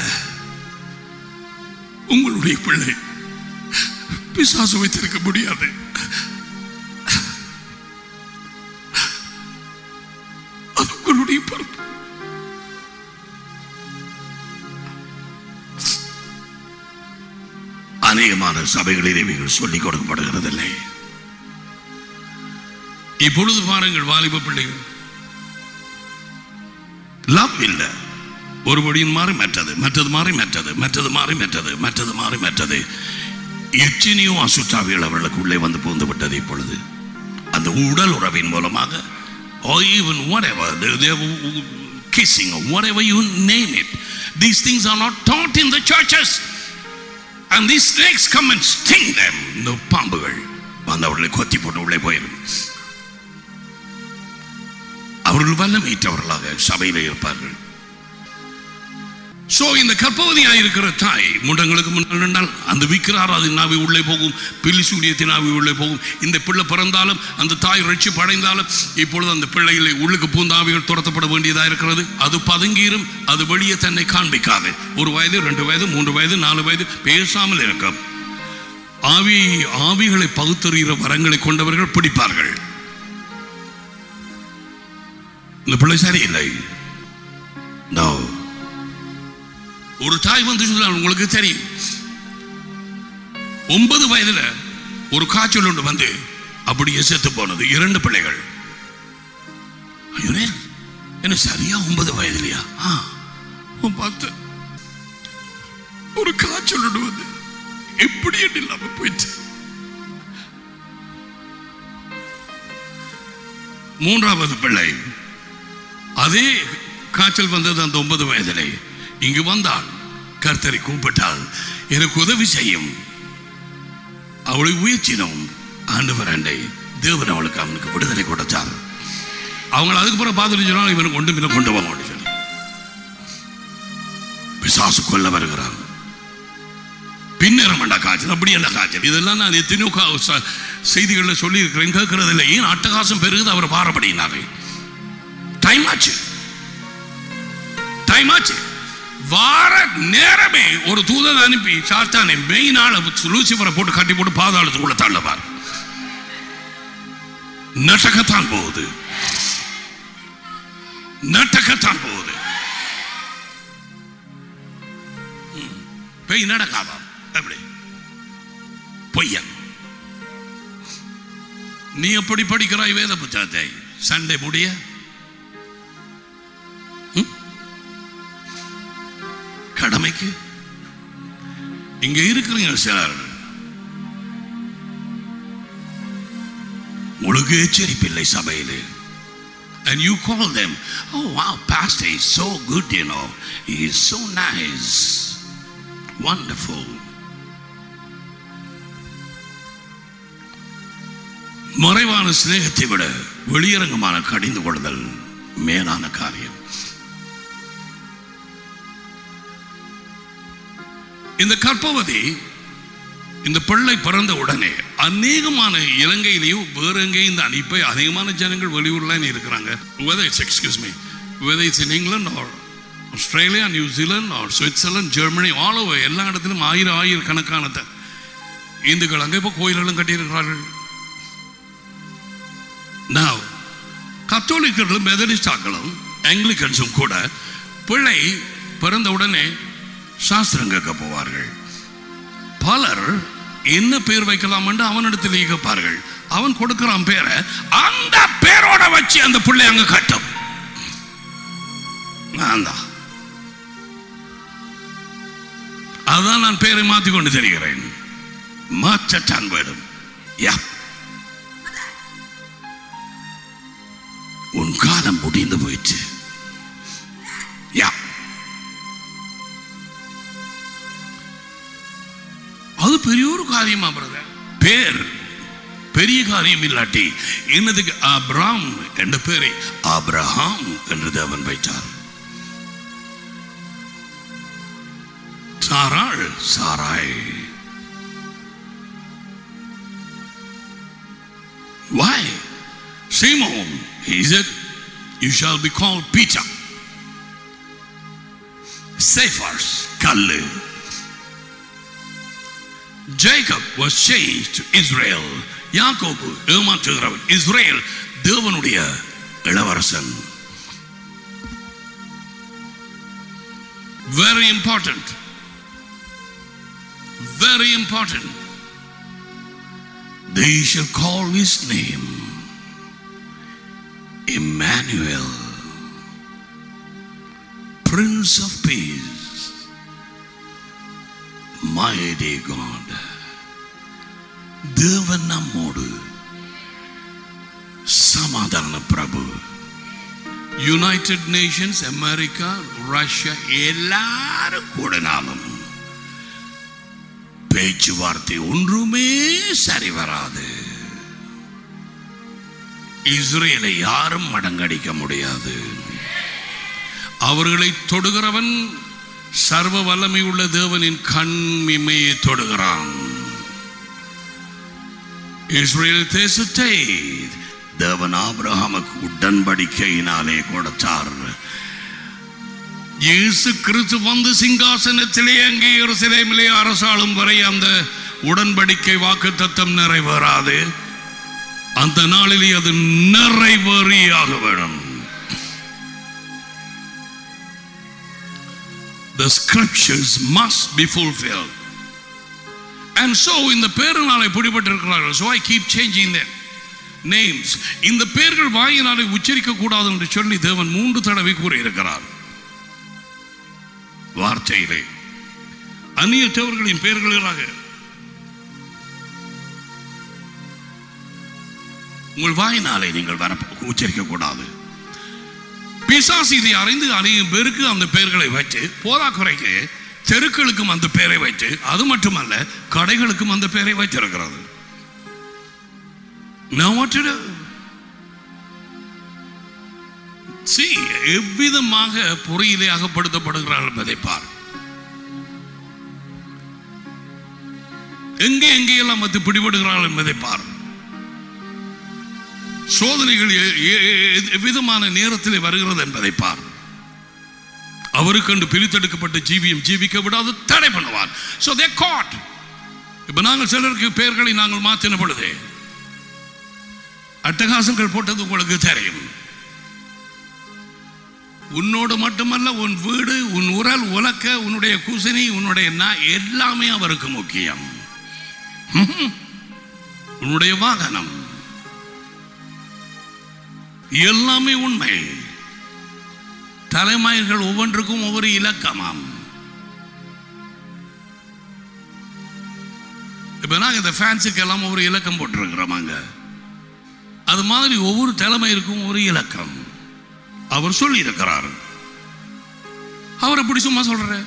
உங்களுடைய பிள்ளை பிசாசு வைத்திருக்க முடியாது அது உங்களுடைய பொறுப்பு அநேகமான சபைகளில் இவைகள் சொல்லிக் கொடுக்கப்படுகிறதில்லை இப்பொழுது பாருங்கள் வாலிப பிள்ளைகள் லவ் இல்லை ஒரு பொடியின் மாறி மற்றது மற்றது மாறி மற்றது மற்றது மாறி மற்றது மற்றது மாறி மற்றது எத்தனையோ அசுத்தாவிகள் அவர்களுக்கு உள்ளே வந்து புகுந்து விட்டது இப்பொழுது அந்த உடல் உறவின் மூலமாக or even whatever, they, they're kissing or whatever you name it. These things are not taught in the churches. And these snakes come and sting them. இந்த பாம்புகள் வந்து அவர்களை கொத்தி போட்டு உள்ளே போயிடும் அவர்கள் வல்லமையற்றவர்களாக சபையில் இருப்பார்கள் சோ இந்த கர்ப்பவதியாக இருக்கிற தாய் முண்டங்களுக்கு முன்னால் நின்றால் அந்த விக்கிராராதின் நாவி உள்ளே போகும் பில்லிசூடியத்தின் நாவி உள்ளே போகும் இந்த பிள்ளை பிறந்தாலும் அந்த தாய் ரட்சி படைந்தாலும் இப்பொழுது அந்த பிள்ளைகளை உள்ளுக்கு பூந்தாவிகள் துரத்தப்பட வேண்டியதாக இருக்கிறது அது பதுங்கிரும் அது வெளியே தன்னை காண்பிக்காது ஒரு வயது ரெண்டு வயது மூன்று வயது நாலு வயது பேசாமல் இருக்கும் ஆவி ஆவிகளை பகுத்தறிகிற வரங்களை கொண்டவர்கள் பிடிப்பார்கள் இந்த பிள்ளை சரியில்லை No. ஒரு தாய் வந்து சொல்றாங்க உங்களுக்கு தெரியும் ஒன்பது வயதுல ஒரு காய்ச்சல் ஒன்று வந்து அப்படியே செத்து போனது இரண்டு பிள்ளைகள் ஐயோ, என்ன சரியா ஒன்பது வயதுலையா ஆ உன் பார்த்து ஒரு காய்ச்சல் ஒன்று வந்து எப்படி என்று இல்லாம போயிட்டு மூன்றாவது பிள்ளை அதே காய்ச்சல் வந்தது அந்த ஒன்பது வயதிலே இங்கு வந்தாள் கர்த்தரை கூப்பிட்டாள் எனக்கு உதவி செய்யும் அவளை உயர்த்தினோம் ஆண்டவர் அண்டை தேவன் அவளுக்கு அவனுக்கு விடுதலை கொடுத்தார் அவங்களை அதுக்கு பிறகு பார்த்துட்டு சொன்னால் இவனுக்கு கொண்டு பின்ன கொண்டு போக சொல்லி பிசாசு கொல்ல வருகிறான் பின்னரம் வேண்டா காய்ச்சல் அப்படி என்ன காய்ச்சல் இதெல்லாம் நான் எத்தனையோ கா- ச- செய்திகளில் சொல்லி இருக்கிறேன் கேட்கறது இல்லை ஏன் அட்டகாசம் பெருகுது அவர் பாரப்படினாரு டைம் ஆச்சு டைம் ஆச்சு வார நேரமே ஒரு தூதன் அனுப்பி சாத்தானை மெயினால லூசிபரை போட்டு கட்டி போட்டு பாதாளத்துக்குள்ள தள்ளவார் நட்டக்கத்தான் போகுது நட்டக்கத்தான் போகுது ம். பேய் நடக்காதாம் எப்படி பொய்யன் நீ எப்படி படிக்கிறாய் வேத புத்தகத்தை சண்டை முடிய ம்? கடமைக்கு இங்க இருக்கிறீங்க சிலர் உங்களுக்கு எச்சரிப்பில்லை சபையிலே And you call them, oh wow, Pastor is so good, you know. He is so nice. Wonderful. மறைவான சிநேகத்தை விட வெளியரங்கமான கடிந்து கொள்ளுதல் மேலான காரியம் இந்த கற்பவதி இந்த பிள்ளை பிறந்த உடனே அநேகமான இலங்கையிலேயும் வேற எங்கேயும் தான் இப்போ அதிகமான ஜனங்கள் வெளியூர்ல இருக்கிறாங்க whether it's excuse me whether it's in England or Australia New Zealand or Switzerland Germany all over எல்லா இடத்திலும் ஆயிரம் ஆயிரக்கணக்கான த- இந்துக்கள் அங்கே இப்போ கோயில்களும் கட்டியிருக்கிறார்கள் Now, கத்தோலிக்கர்களும் மெதடிஸ்டாக்களும் ஆங்கிலிக்கன்ஸும் கூட பிள்ளை பிறந்த உடனே சாஸ்திரம் கேட்க போவார்கள் பலர் என்ன பேர் வைக்கலாம் என்று அவனிடத்தில் கேட்பார்கள் அவன் கொடுக்கிறான் பேரை அந்த பேரோட வச்சு அந்த பிள்ளை அங்க கட்டும் நான் தான் அதான் நான் பேரை மாத்தி கொண்டு தெரிகிறேன் மாற்றத்தான் வேணும் யா உன் காலம் முடிந்து போயிற்று யா அது பெரிய ஒரு காரியமா பிரதர் பேர் பெரிய காரியம் இல்லாட்டி என்னதுக்கு ஆப்ராம் என்ற பேரை ஆப்ரஹாம் என்று தேவன் வைத்தார் சாராள் Sarai Why? Simon, he said, you shall be called Peter. Cephas, Kallu. Jacob was changed to Israel. யாக்கோபு ஏமாற்றுகிறவன் இஸ்ரேல் தேவனுடைய இளவரசன் very important very important they shall call his name Emmanuel Prince of Peace mighty God தேவன் நம்மோடு சமாதான பிரபு பிரபு United Nations America Russia எல்லாரும் கூடினாலும் பேச்சுவார்த்தை ஒன்றுமே சரி வராது இஸ்ரேலை யாரும் மடங்கடிக்க முடியாது அவர்களை தொடுகிறவன் சர்வ வல்லமை உள்ள தேவனின் கண்மிமையை தொடுகிறான் இஸ்ரேல் தேசத்தை தேவன் ஆபிரகாமுக்கு உடன்படிக்கையினாலே கொடுத்தார் இயேசு கிறிஸ்து வந்து சிங்காசனத்திலே அங்கே எருசலேமிலே அரசாளும் வரை அந்த உடன்படிக்கை வாக்கு தத்தம் நிறைவேறாது அந்த நாளிலே அது நிறைவேறியாக வேணும் The scriptures must be fulfilled. And so இந்த பேருனாலே பிடிபட்டிருக்கிறார்கள் so I keep changing them names இந்த பேர்கள் வாயினாலே உச்சரிக்க கூடாது என்று சொல்லி தேவன் மூன்று தடவை கூறியிருக்கிறார் வார்த்தையிலே அந்நியற்றவர்களின் பெயர்களாக உங்கள் வாயினாலே நீங்கள் வர உச்சரிக்க கூடாது பிசாசு இதை அறிந்து அநேகம் பேருக்கு அந்த பெயர்களை வச்சு போதாக்குறைக்கு தெருக்களுக்கும் அந்த பெயரை வைத்து அது மட்டுமல்ல கடைகளுக்கும் அந்த பெயரை வைத்திருக்கிறது Now what to do? See, எவ்விதமாக பொறியிலே அகப்படுத்தப்படுகிறார்கள் என்பதை பார் எங்கே எங்கேயெல்லாம் வந்து பிடிபடுகிறார்கள் என்பதை பார் சோதனைகள் எ- எ- எ- எவ்விதமான நேரத்தில் வருகிறது என்பதை பார் அவருக்கண்டு பிரித்தெடுக்கப்பட்ட ஜீவியம் ஜீவிக்க விடாது தடை பண்ணுவார் so they caught இப்ப நாங்கள் சிலருக்கு பெயர்களை நாங்கள் மாற்றின பொழுது அட்டகாசங்கள் போட்டது உங்களுக்கு தெரியும் உன்னோடு மட்டுமல்ல உன் வீடு உன் உரல் உலக்க உன்னுடைய குசினி உன்னுடைய நா- எல்லாமே அவருக்கு முக்கியம் ம்ஹும். உன்னுடைய வாகனம் எல்லாமே உண்மை தலைமயிர்கள் ஒவ்வொன்றுக்கும் ஒவ்வொரு இலக்கமாம் இப்ப நாங்க இந்த ஃபேன்ஸுக்கு எல்லாம் ஒவ்வொரு இலக்கம் போட்டிருக்கிறோமாங்க அது மாதிரி ஒவ்வொரு தலைமையிருக்கும் ஒரு இலக்கம் அவர் சொல்லி இருக்கிறார் அவர் எப்படி சும்மா சொல்ற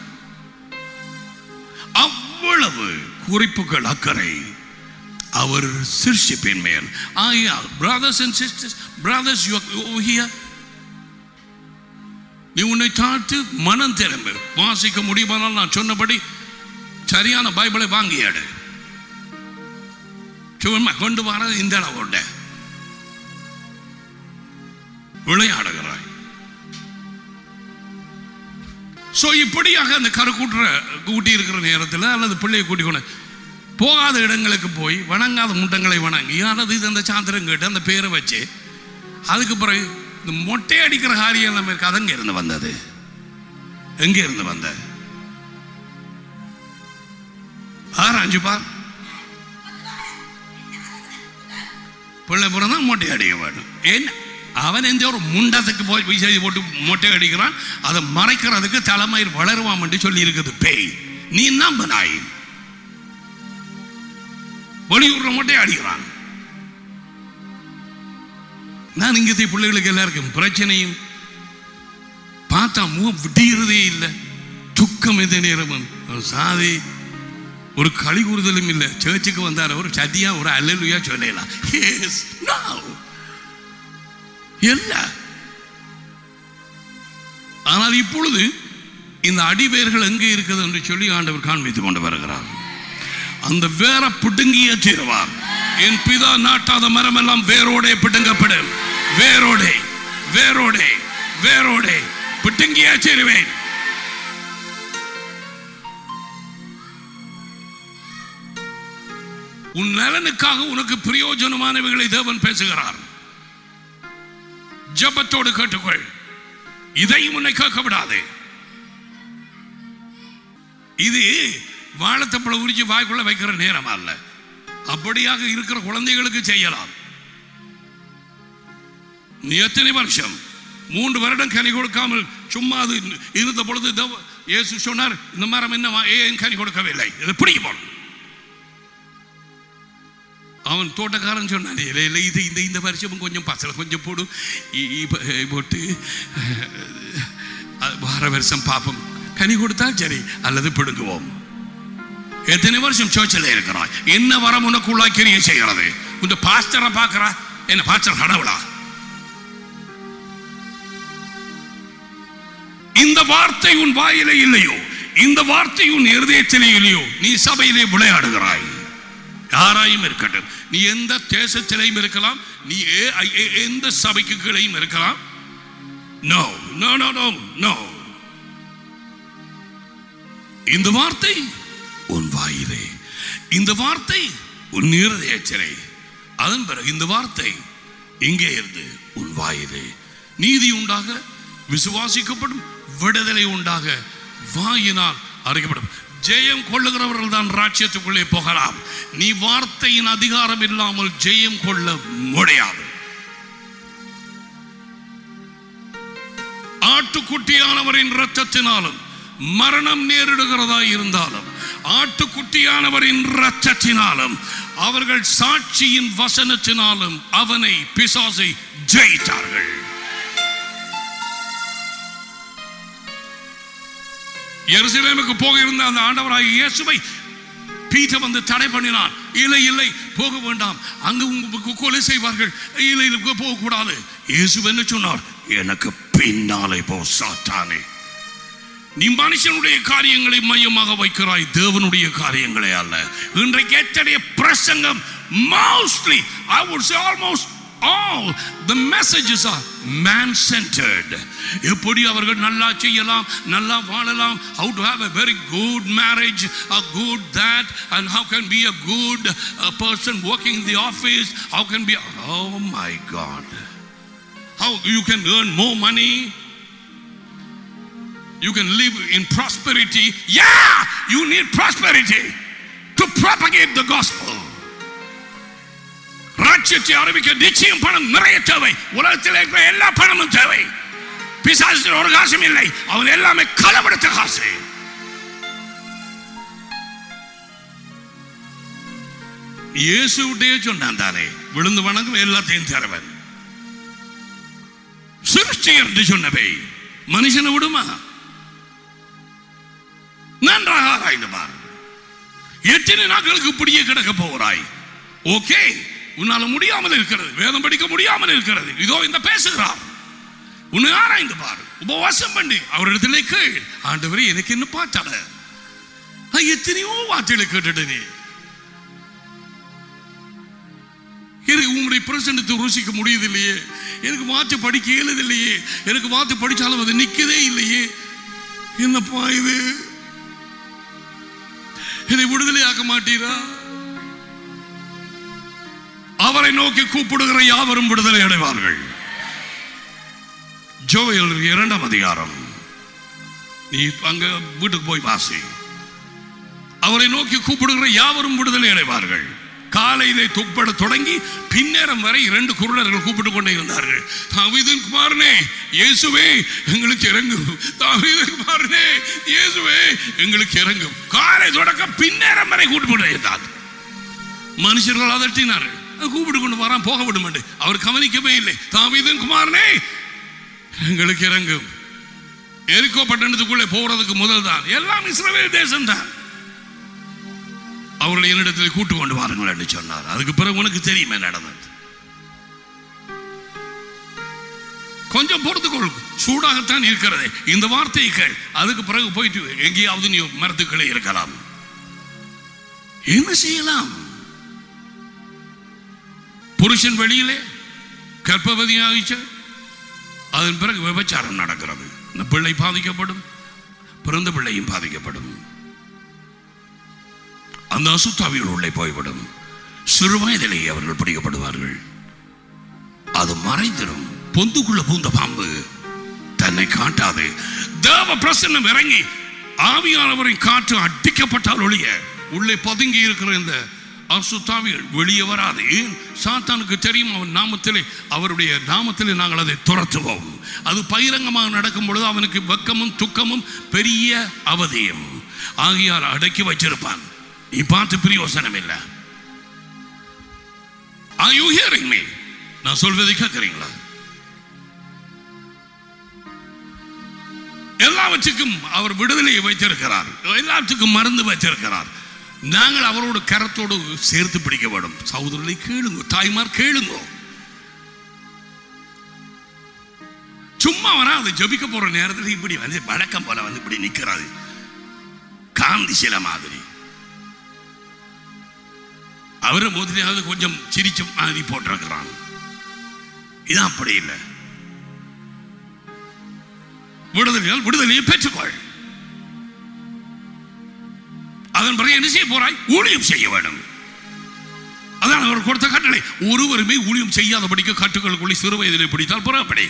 அவ்வளவு குறிப்புகள் அக்கறை அவர் சிர்ஷிப்பின் மேல் ஆயா brothers and sisters brothers you hear நீ உன்னை தாழ்த்து மனம் திரும்பு வாசிக்க முடியுமானால் நான் சொன்னபடி சரியான பைபிளை வாங்கியாடு சும்மா கொண்டு வர இந்த அளவோட விளையாடுகிறாய் சோ இப்படியாக அந்த கரு கூட்டுற கூட்டி இருக்கிற நேரத்தில் அல்லது பிள்ளையை கூட்டி கொண்டு போகாத இடங்களுக்கு போய் வணங்காத முட்டங்களை வணங்கி அல்லது இது அந்த சாந்திரம் கேட்டு அந்த பேரை வச்சு அதுக்கு பிறகு இந்த மொட்டை அடிக்கிற காரியம் நம்ம இருக்கு அது எங்க இருந்து வந்தது எங்க இருந்து வந்த ஆராய்ஞ்சு பார் பிள்ளை பிறந்தா மொட்டை அடிக்க வேண்டும் என்ன அவன் எந்த ஒரு முண்டத்துக்கு போய் போய் செய்தி போட்டு மொட்டை அடிக்கிறான் அதை மறைக்கிறதுக்கு தலைமயிர் வளருவான் என்று சொல்லி இருக்குது பேய் நீ நம்ப நாய் வெளியூர்ல மொட்டை அடிக்கிறான் நான் இங்கத்தை பிள்ளைகளுக்கு எல்லாருக்கும் பிரச்சனையும் பார்த்தா முகம் விடிகிறதே இல்லை துக்கம் எது நேரமும் ஒரு சாதி ஒரு களி கூறுதலும் இல்லை சர்ச்சுக்கு வந்தார் ஒரு சதியா ஒரு அல்லலுயா சொல்லலாம் Yes, no. இல்ல ஆனால் இப்பொழுது இந்த அடிவேர்கள் எங்கே இருக்குது என்று சொல்லி ஆண்டவர் காண்பித்துக் கொண்டு வருகிறார் அந்த வேற பிடுங்கிய தீருவார் என் பிதா நாட்டாத மரம் எல்லாம் வேரோடே பிடுங்கப்படும் வேரோடே வேரோடே வேரோடே பிடுங்கிய சேருவேன் உன் நலனுக்காக உனக்கு பிரயோஜனமானவைகளை தேவன் பேசுகிறார் ஜபத்தோடு கேட்டுக்கொள் இதையும் உன்னை கேட்க விடாதே இது வாழைத்தப்பழ உரிச்சு வாய்க்குள்ள வைக்கிற நேரம் அல்ல அப்படியாக இருக்கிற குழந்தைகளுக்கு செய்யலாம் நீ எத்தனை வருஷம் மூன்று வருடம் கனி கொடுக்காமல் சும்மா அது இருந்த பொழுது தேவ- இயேசு சொன்னார் இந்த மரம் என்ன ஏன் கனி கொடுக்கவில்லை இது பிடிக்க போடும் அவன் தோட்டக்காரன் சொன்னான் இல்லை இல்லை இது இந்த இந்த வருஷமும் கொஞ்சம் பசல கொஞ்சம் போடும் இ- இ- போட்டு அஹ், வார வருஷம் பார்ப்போம் கனி கொடுத்தா சரி அல்லது பிடுங்குவோம் எத்தனை வருஷம் சர்ச்சில் இருக்கிறாய் என்ன வரம் உனக்குள்ளாய் கிரிய செய்கிறது இந்த பாஸ்டரை பார்க்கிறா என்ன பாஸ்டர் கடவுளா இந்த வார்த்தை உன் வாயிலே இல்லையோ இந்த வார்த்தை உன் இருதயத்திலே இல்லையோ நீ சபையிலே விளையாடுகிறாய் யாராயும் இருக்கட்டும் நீ எந்த தேசத்திலையும் இருக்கலாம் நீ ஏ- ஏ- எந்த சபைக்கு கீழையும் இருக்கலாம் no no no no no இந்த வார்த்தை உன் வாயிலே இந்த வார்த்தை உன் இருதயத்திலே அதன் பிறகு இந்த வார்த்தை இங்கே இருந்து உன் வாயிலே நீதி உண்டாக விசுவாசிக்கப்படும் விடுதலை உண்டாக வாயினால் அறிக்கப்படும் ஜெயம் கொள்ளுகிறவர்கள் தான் ராஜ்யத்துக்குள்ளே போகலாம் நீ வார்த்தையின் அதிகாரம் இல்லாமல் ஜெயம் கொள்ள முடியாது ஆட்டுக்குட்டியானவரின் இரத்தத்தினாலும் மரணம் நேரிடுகிறதா இருந்தாலும் ஆட்டுக்குட்டியானவரின் இரத்தத்தினாலும் அவர்கள் சாட்சியின் வசனத்தினாலும் அவனை பிசாசை ஜெயித்தார்கள் எருசலேமுக்கு போக இருந்த அந்த ஆண்டவராகிய இயேசுவை பீட்டர் வந்து தடை பண்ணினான் இல்லை இல்லை போக வேண்டாம் அங்கு உங்களுக்கு கொலை செய்வார்கள் இல்லை இல்லை போக கூடாது இயேசு என்ன சொன்னார் எனக்கு பின்னாலே போ சாத்தானே நீ மனுஷனுடைய காரியங்களை மையமாக வைக்கிறாய் தேவனுடைய காரியங்களே அல்ல இன்றைக்கு எத்தனைய பிரசங்கம் mostly I would say almost all the messages are man centered எப்படி அவர்கள் நல்லா செய்யலாம் நல்லா வாழலாம் how to have a very good marriage a good that and how can be a good uh, person working in the office how can be oh my god how you can earn more money you can live in prosperity. Yeah, you need prosperity to propagate the gospel. ராஜ்யத்தை அறிவிக்க நிச்சயம் பணம் நிறைய தேவை உலகத்தில் இருக்கிற எல்லா பணமும் தேவை பிசாசு ஒரு காசும் இல்லை அவன் எல்லாமே களவெடுத்த காசு இயேசுடைய சொன்னான் தானே விழுந்து வணங்கும் எல்லாத்தையும் தரவன் சிருஷ்டி என்று சொன்னவை மனுஷனை விடுமா நன்றாக ஆராய்ந்து பார் எத்தனை நாட்களுக்கு இப்படியே கிடக்க போகிறாய் ஓகே உன்னால முடியாமல் இருக்கிறது வேதம் படிக்க முடியாமல் இருக்கிறது இதோ இந்த பேசுகிறார் உன்னை ஆராய்ந்து பார் உபவாசம் பண்ணி அவரிடத்திலே கேள் ஆண்டவரே எனக்கு என்ன பார்த்தாட நான் எத்தனையோ வார்த்தைகளை கேட்டுட்டேனே எனக்கு உங்களுடைய பிரசன்னத்தை ருசிக்க முடியுது இல்லையே எனக்கு வார்த்தை படிக்க இயலுது இல்லையே எனக்கு வார்த்தை படிச்சாலும் அது நிக்கதே இல்லையே என்னப்பா இது இதை விடுதலையாக்க மாட்டீரா அவரை நோக்கி கூப்பிடுகிற யாவரும் விடுதலை அடைவார்கள் ஜோயல் இரண்டாம் அதிகாரம் நீ அங்க வீட்டுக்கு போய் வாசி அவரை நோக்கி கூப்பிடுகிற யாவரும் விடுதலை அடைவார்கள் காலையிலே துப்பட தொடங்கி பின்னேரம் வரை இரண்டு குருடர்கள் கூப்பிட்டு கொண்டே இருந்தார்கள் தாவீதின் குமாரனே இயேசுவே எங்களுக்கு இறங்கும் தாவீதின் குமாரனே இயேசுவே எங்களுக்கு இறங்கும் காலை தொடக்க பின்னேரம் வரை கூப்பிட்டு கொண்டே இருந்தார் மனுஷர்கள் அதட்டினார்கள் கூப்பிட்டு கொண்டு வரான் போக விட மாட்டேன் அவர் கவனிக்கவே இல்லை தாவீதின் குமாரனே எங்களுக்கு இறங்கும் எரிக்கோ பட்டணத்துக்குள்ளே போறதுக்கு முதல் தான் எல்லாம் இஸ்ரவேல் தேசம் தான் அவர்களை என்னிடத்தில் கூட்டு கொண்டு வாருங்கள் என்று சொன்னார் அதுக்கு பிறகு உனக்கு தெரியுமே நடந்தது கொஞ்சம் பொறுத்துக்கொள் சூடாகத்தான் இருக்கிறது இந்த வார்த்தையை கேள் அதுக்கு பிறகு போயிட்டு எங்கேயாவது நீ மரத்துக்களே இருக்கலாம் என்ன செய்யலாம் புருஷன் வெளியிலே கர்ப்பவதியாகிச்சு அதன் பிறகு விபச்சாரம் நடக்கிறது இந்த பிள்ளை பாதிக்கப்படும் பிறந்த பிள்ளையும் பாதிக்கப்படும் அந்த அசுத்தாவிகள் உள்ளே போய்விடும் சிறு வயதிலேயே அவர்கள் பிடிக்கப்படுவார்கள் அது மறைந்திடும் பொந்துக்குள்ள பூந்த பாம்பு தன்னை காட்டாது தேவ பிரசன்னம் இறங்கி ஆவியானவரின் காற்று அடிக்கப்பட்டால் ஒழிய உள்ளே பதுங்கி இருக்கிற இந்த அசுத்தாவிகள் வெளியே வராது ஏன் சாத்தானுக்கு தெரியும் அவன் நாமத்திலே அவருடைய நாமத்திலே நாங்கள் அதை துரத்துவோம் அது பகிரங்கமாக நடக்கும் பொழுது அவனுக்கு வெக்கமும் துக்கமும் பெரிய அவதியும் ஆகியால் அடக்கி வச்சிருப்பான் நீ பார்த்து பிரயோசனம் இல்லை Are you hearing me? நான் சொல்வதை கேட்கிறீங்களா எல்லாவற்றுக்கும் அவர் விடுதலையை வைத்திருக்கிறார் எல்லாத்துக்கும் மருந்து வைத்திருக்கிறார் நாங்கள் அவரோட கரத்தோடு சேர்த்து பிடிக்க வேண்டும் சகோதரர்களை கேளுங்க தாய்மார் கேளுங்க சும்மா வராது ஜபிக்க போற நேரத்தில் இப்படி வந்து வழக்கம் போல வந்து இப்படி நிக்கிறாது காந்தி சில மாதிரி அவரை முதலியாவது கொஞ்சம் சிரிச்சு மாதிரி போட்டிருக்கிறான் இது அப்படி இல்லை விடுதலையால் விடுதலையை பெற்றுக்கொள் அதன் பிறகு என்ன செய்ய போறாய் ஊழியம் செய்ய வேண்டும் அதான் அவர் கொடுத்த கட்டளை ஒருவருமே ஊழியம் செய்யாதபடிக்கு கட்டுகளுக்குள்ளே சிறு வயதிலே பிடித்தால் புறப்படி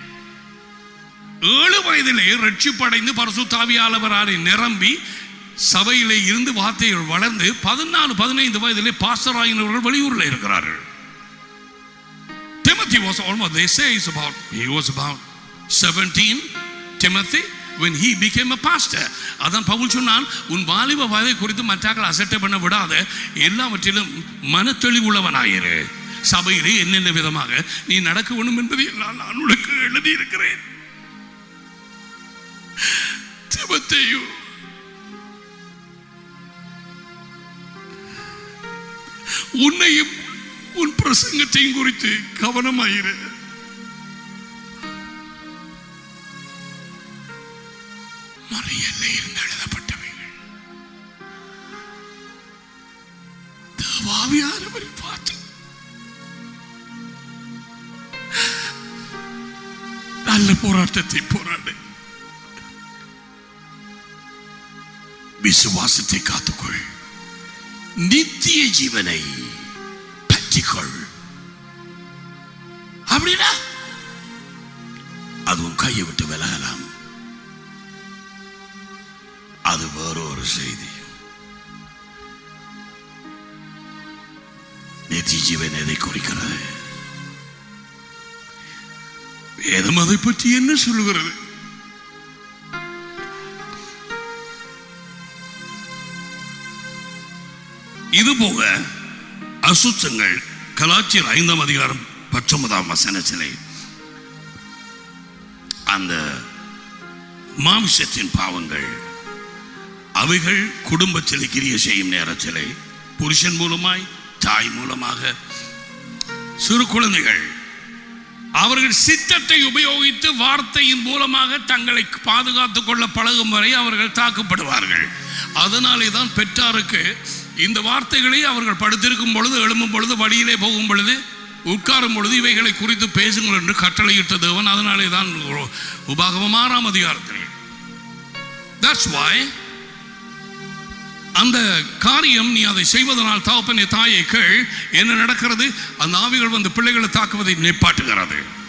ஏழு வயதிலே ரட்சிப்படைந்து பரசுத்தாவியாளவராலே நிரம்பி சபையிலே இருந்து வார்த்தைகள் வளர்ந்து பதினாலு பதினைந்து வயதிலே பாஸ்டர் ஆகினவர்கள் வெளியூரில் இருக்கிறார்கள் Timothy was almost, they say he's about, he was about 17, Timothy, when he became a pastor. அதான் பவுல் சொன்னான் உன் வாலிப வயதை குறித்து மற்றாக்கள் அசட்டை பண்ண விடாத எல்லாவற்றிலும் மனத்தெளிவுள்ளவனாயிரு சபையிலே என்னென்ன விதமாக நீ நடக்க வேண்டும் என்பதை எல்லாம் நான் உனக்கு எழுதி இருக்கிறேன் திமத்தேயு உன்னையும் உன் பிரசங்கத்தையும் குறித்து கவனமாயிரு மறியல்ல இருந்து எழுதப்பட்டவைகள் தேவாவியானவரை பார்த்து நல்ல போராட்டத்தை போராடு விசுவாசத்தை காத்துக்கொள் நித்திய ஜீவனை பற்றிக்கொள் அப்படின்னா அதுவும் கையை விட்டு விலகலாம் அது வேறொரு செய்தி நித்திய ஜீவன் எதை குறிக்கிறது வேதம் அதை பற்றி என்ன சொல்லுகிறது இது போக அசுத்தங்கள் கலாச்சார ஐந்தாம் அதிகாரம் பத்தொன்பதாம் வசனத்திலே அந்த மாம்சத்தின் பாவங்கள் அவைகள் குடும்பத்தில் கிரிய செய்யும் நேரத்திலே புருஷன் மூலமாய் தாய் மூலமாக சிறு குழந்தைகள் அவர்கள் சித்தத்தை உபயோகித்து வார்த்தையின் மூலமாக தங்களை பாதுகாத்துக் கொள்ள பழகும் வரை அவர்கள் தாக்கப்படுவார்கள் அதனாலே தான் பெற்றாருக்கு இந்த வார்த்தைகளை அவர்கள் படுத்திருக்கும் பொழுது எழும்பும் பொழுது வழியிலே போகும் பொழுது உட்காரும் பொழுது இவைகளை குறித்து பேசுங்கள் என்று கட்டளையிட்ட தேவன் அதனாலே தான் உபாகமம் ஆறாம் அதிகாரத்தில் தட்ஸ் வாய் அந்த காரியம் நீ அதை செய்வதனால் தகப்பன் தாயை கேள் என்ன நடக்கிறது அந்த ஆவிகள் வந்து பிள்ளைகளை தாக்குவதை நிப்பாட்டுகிறது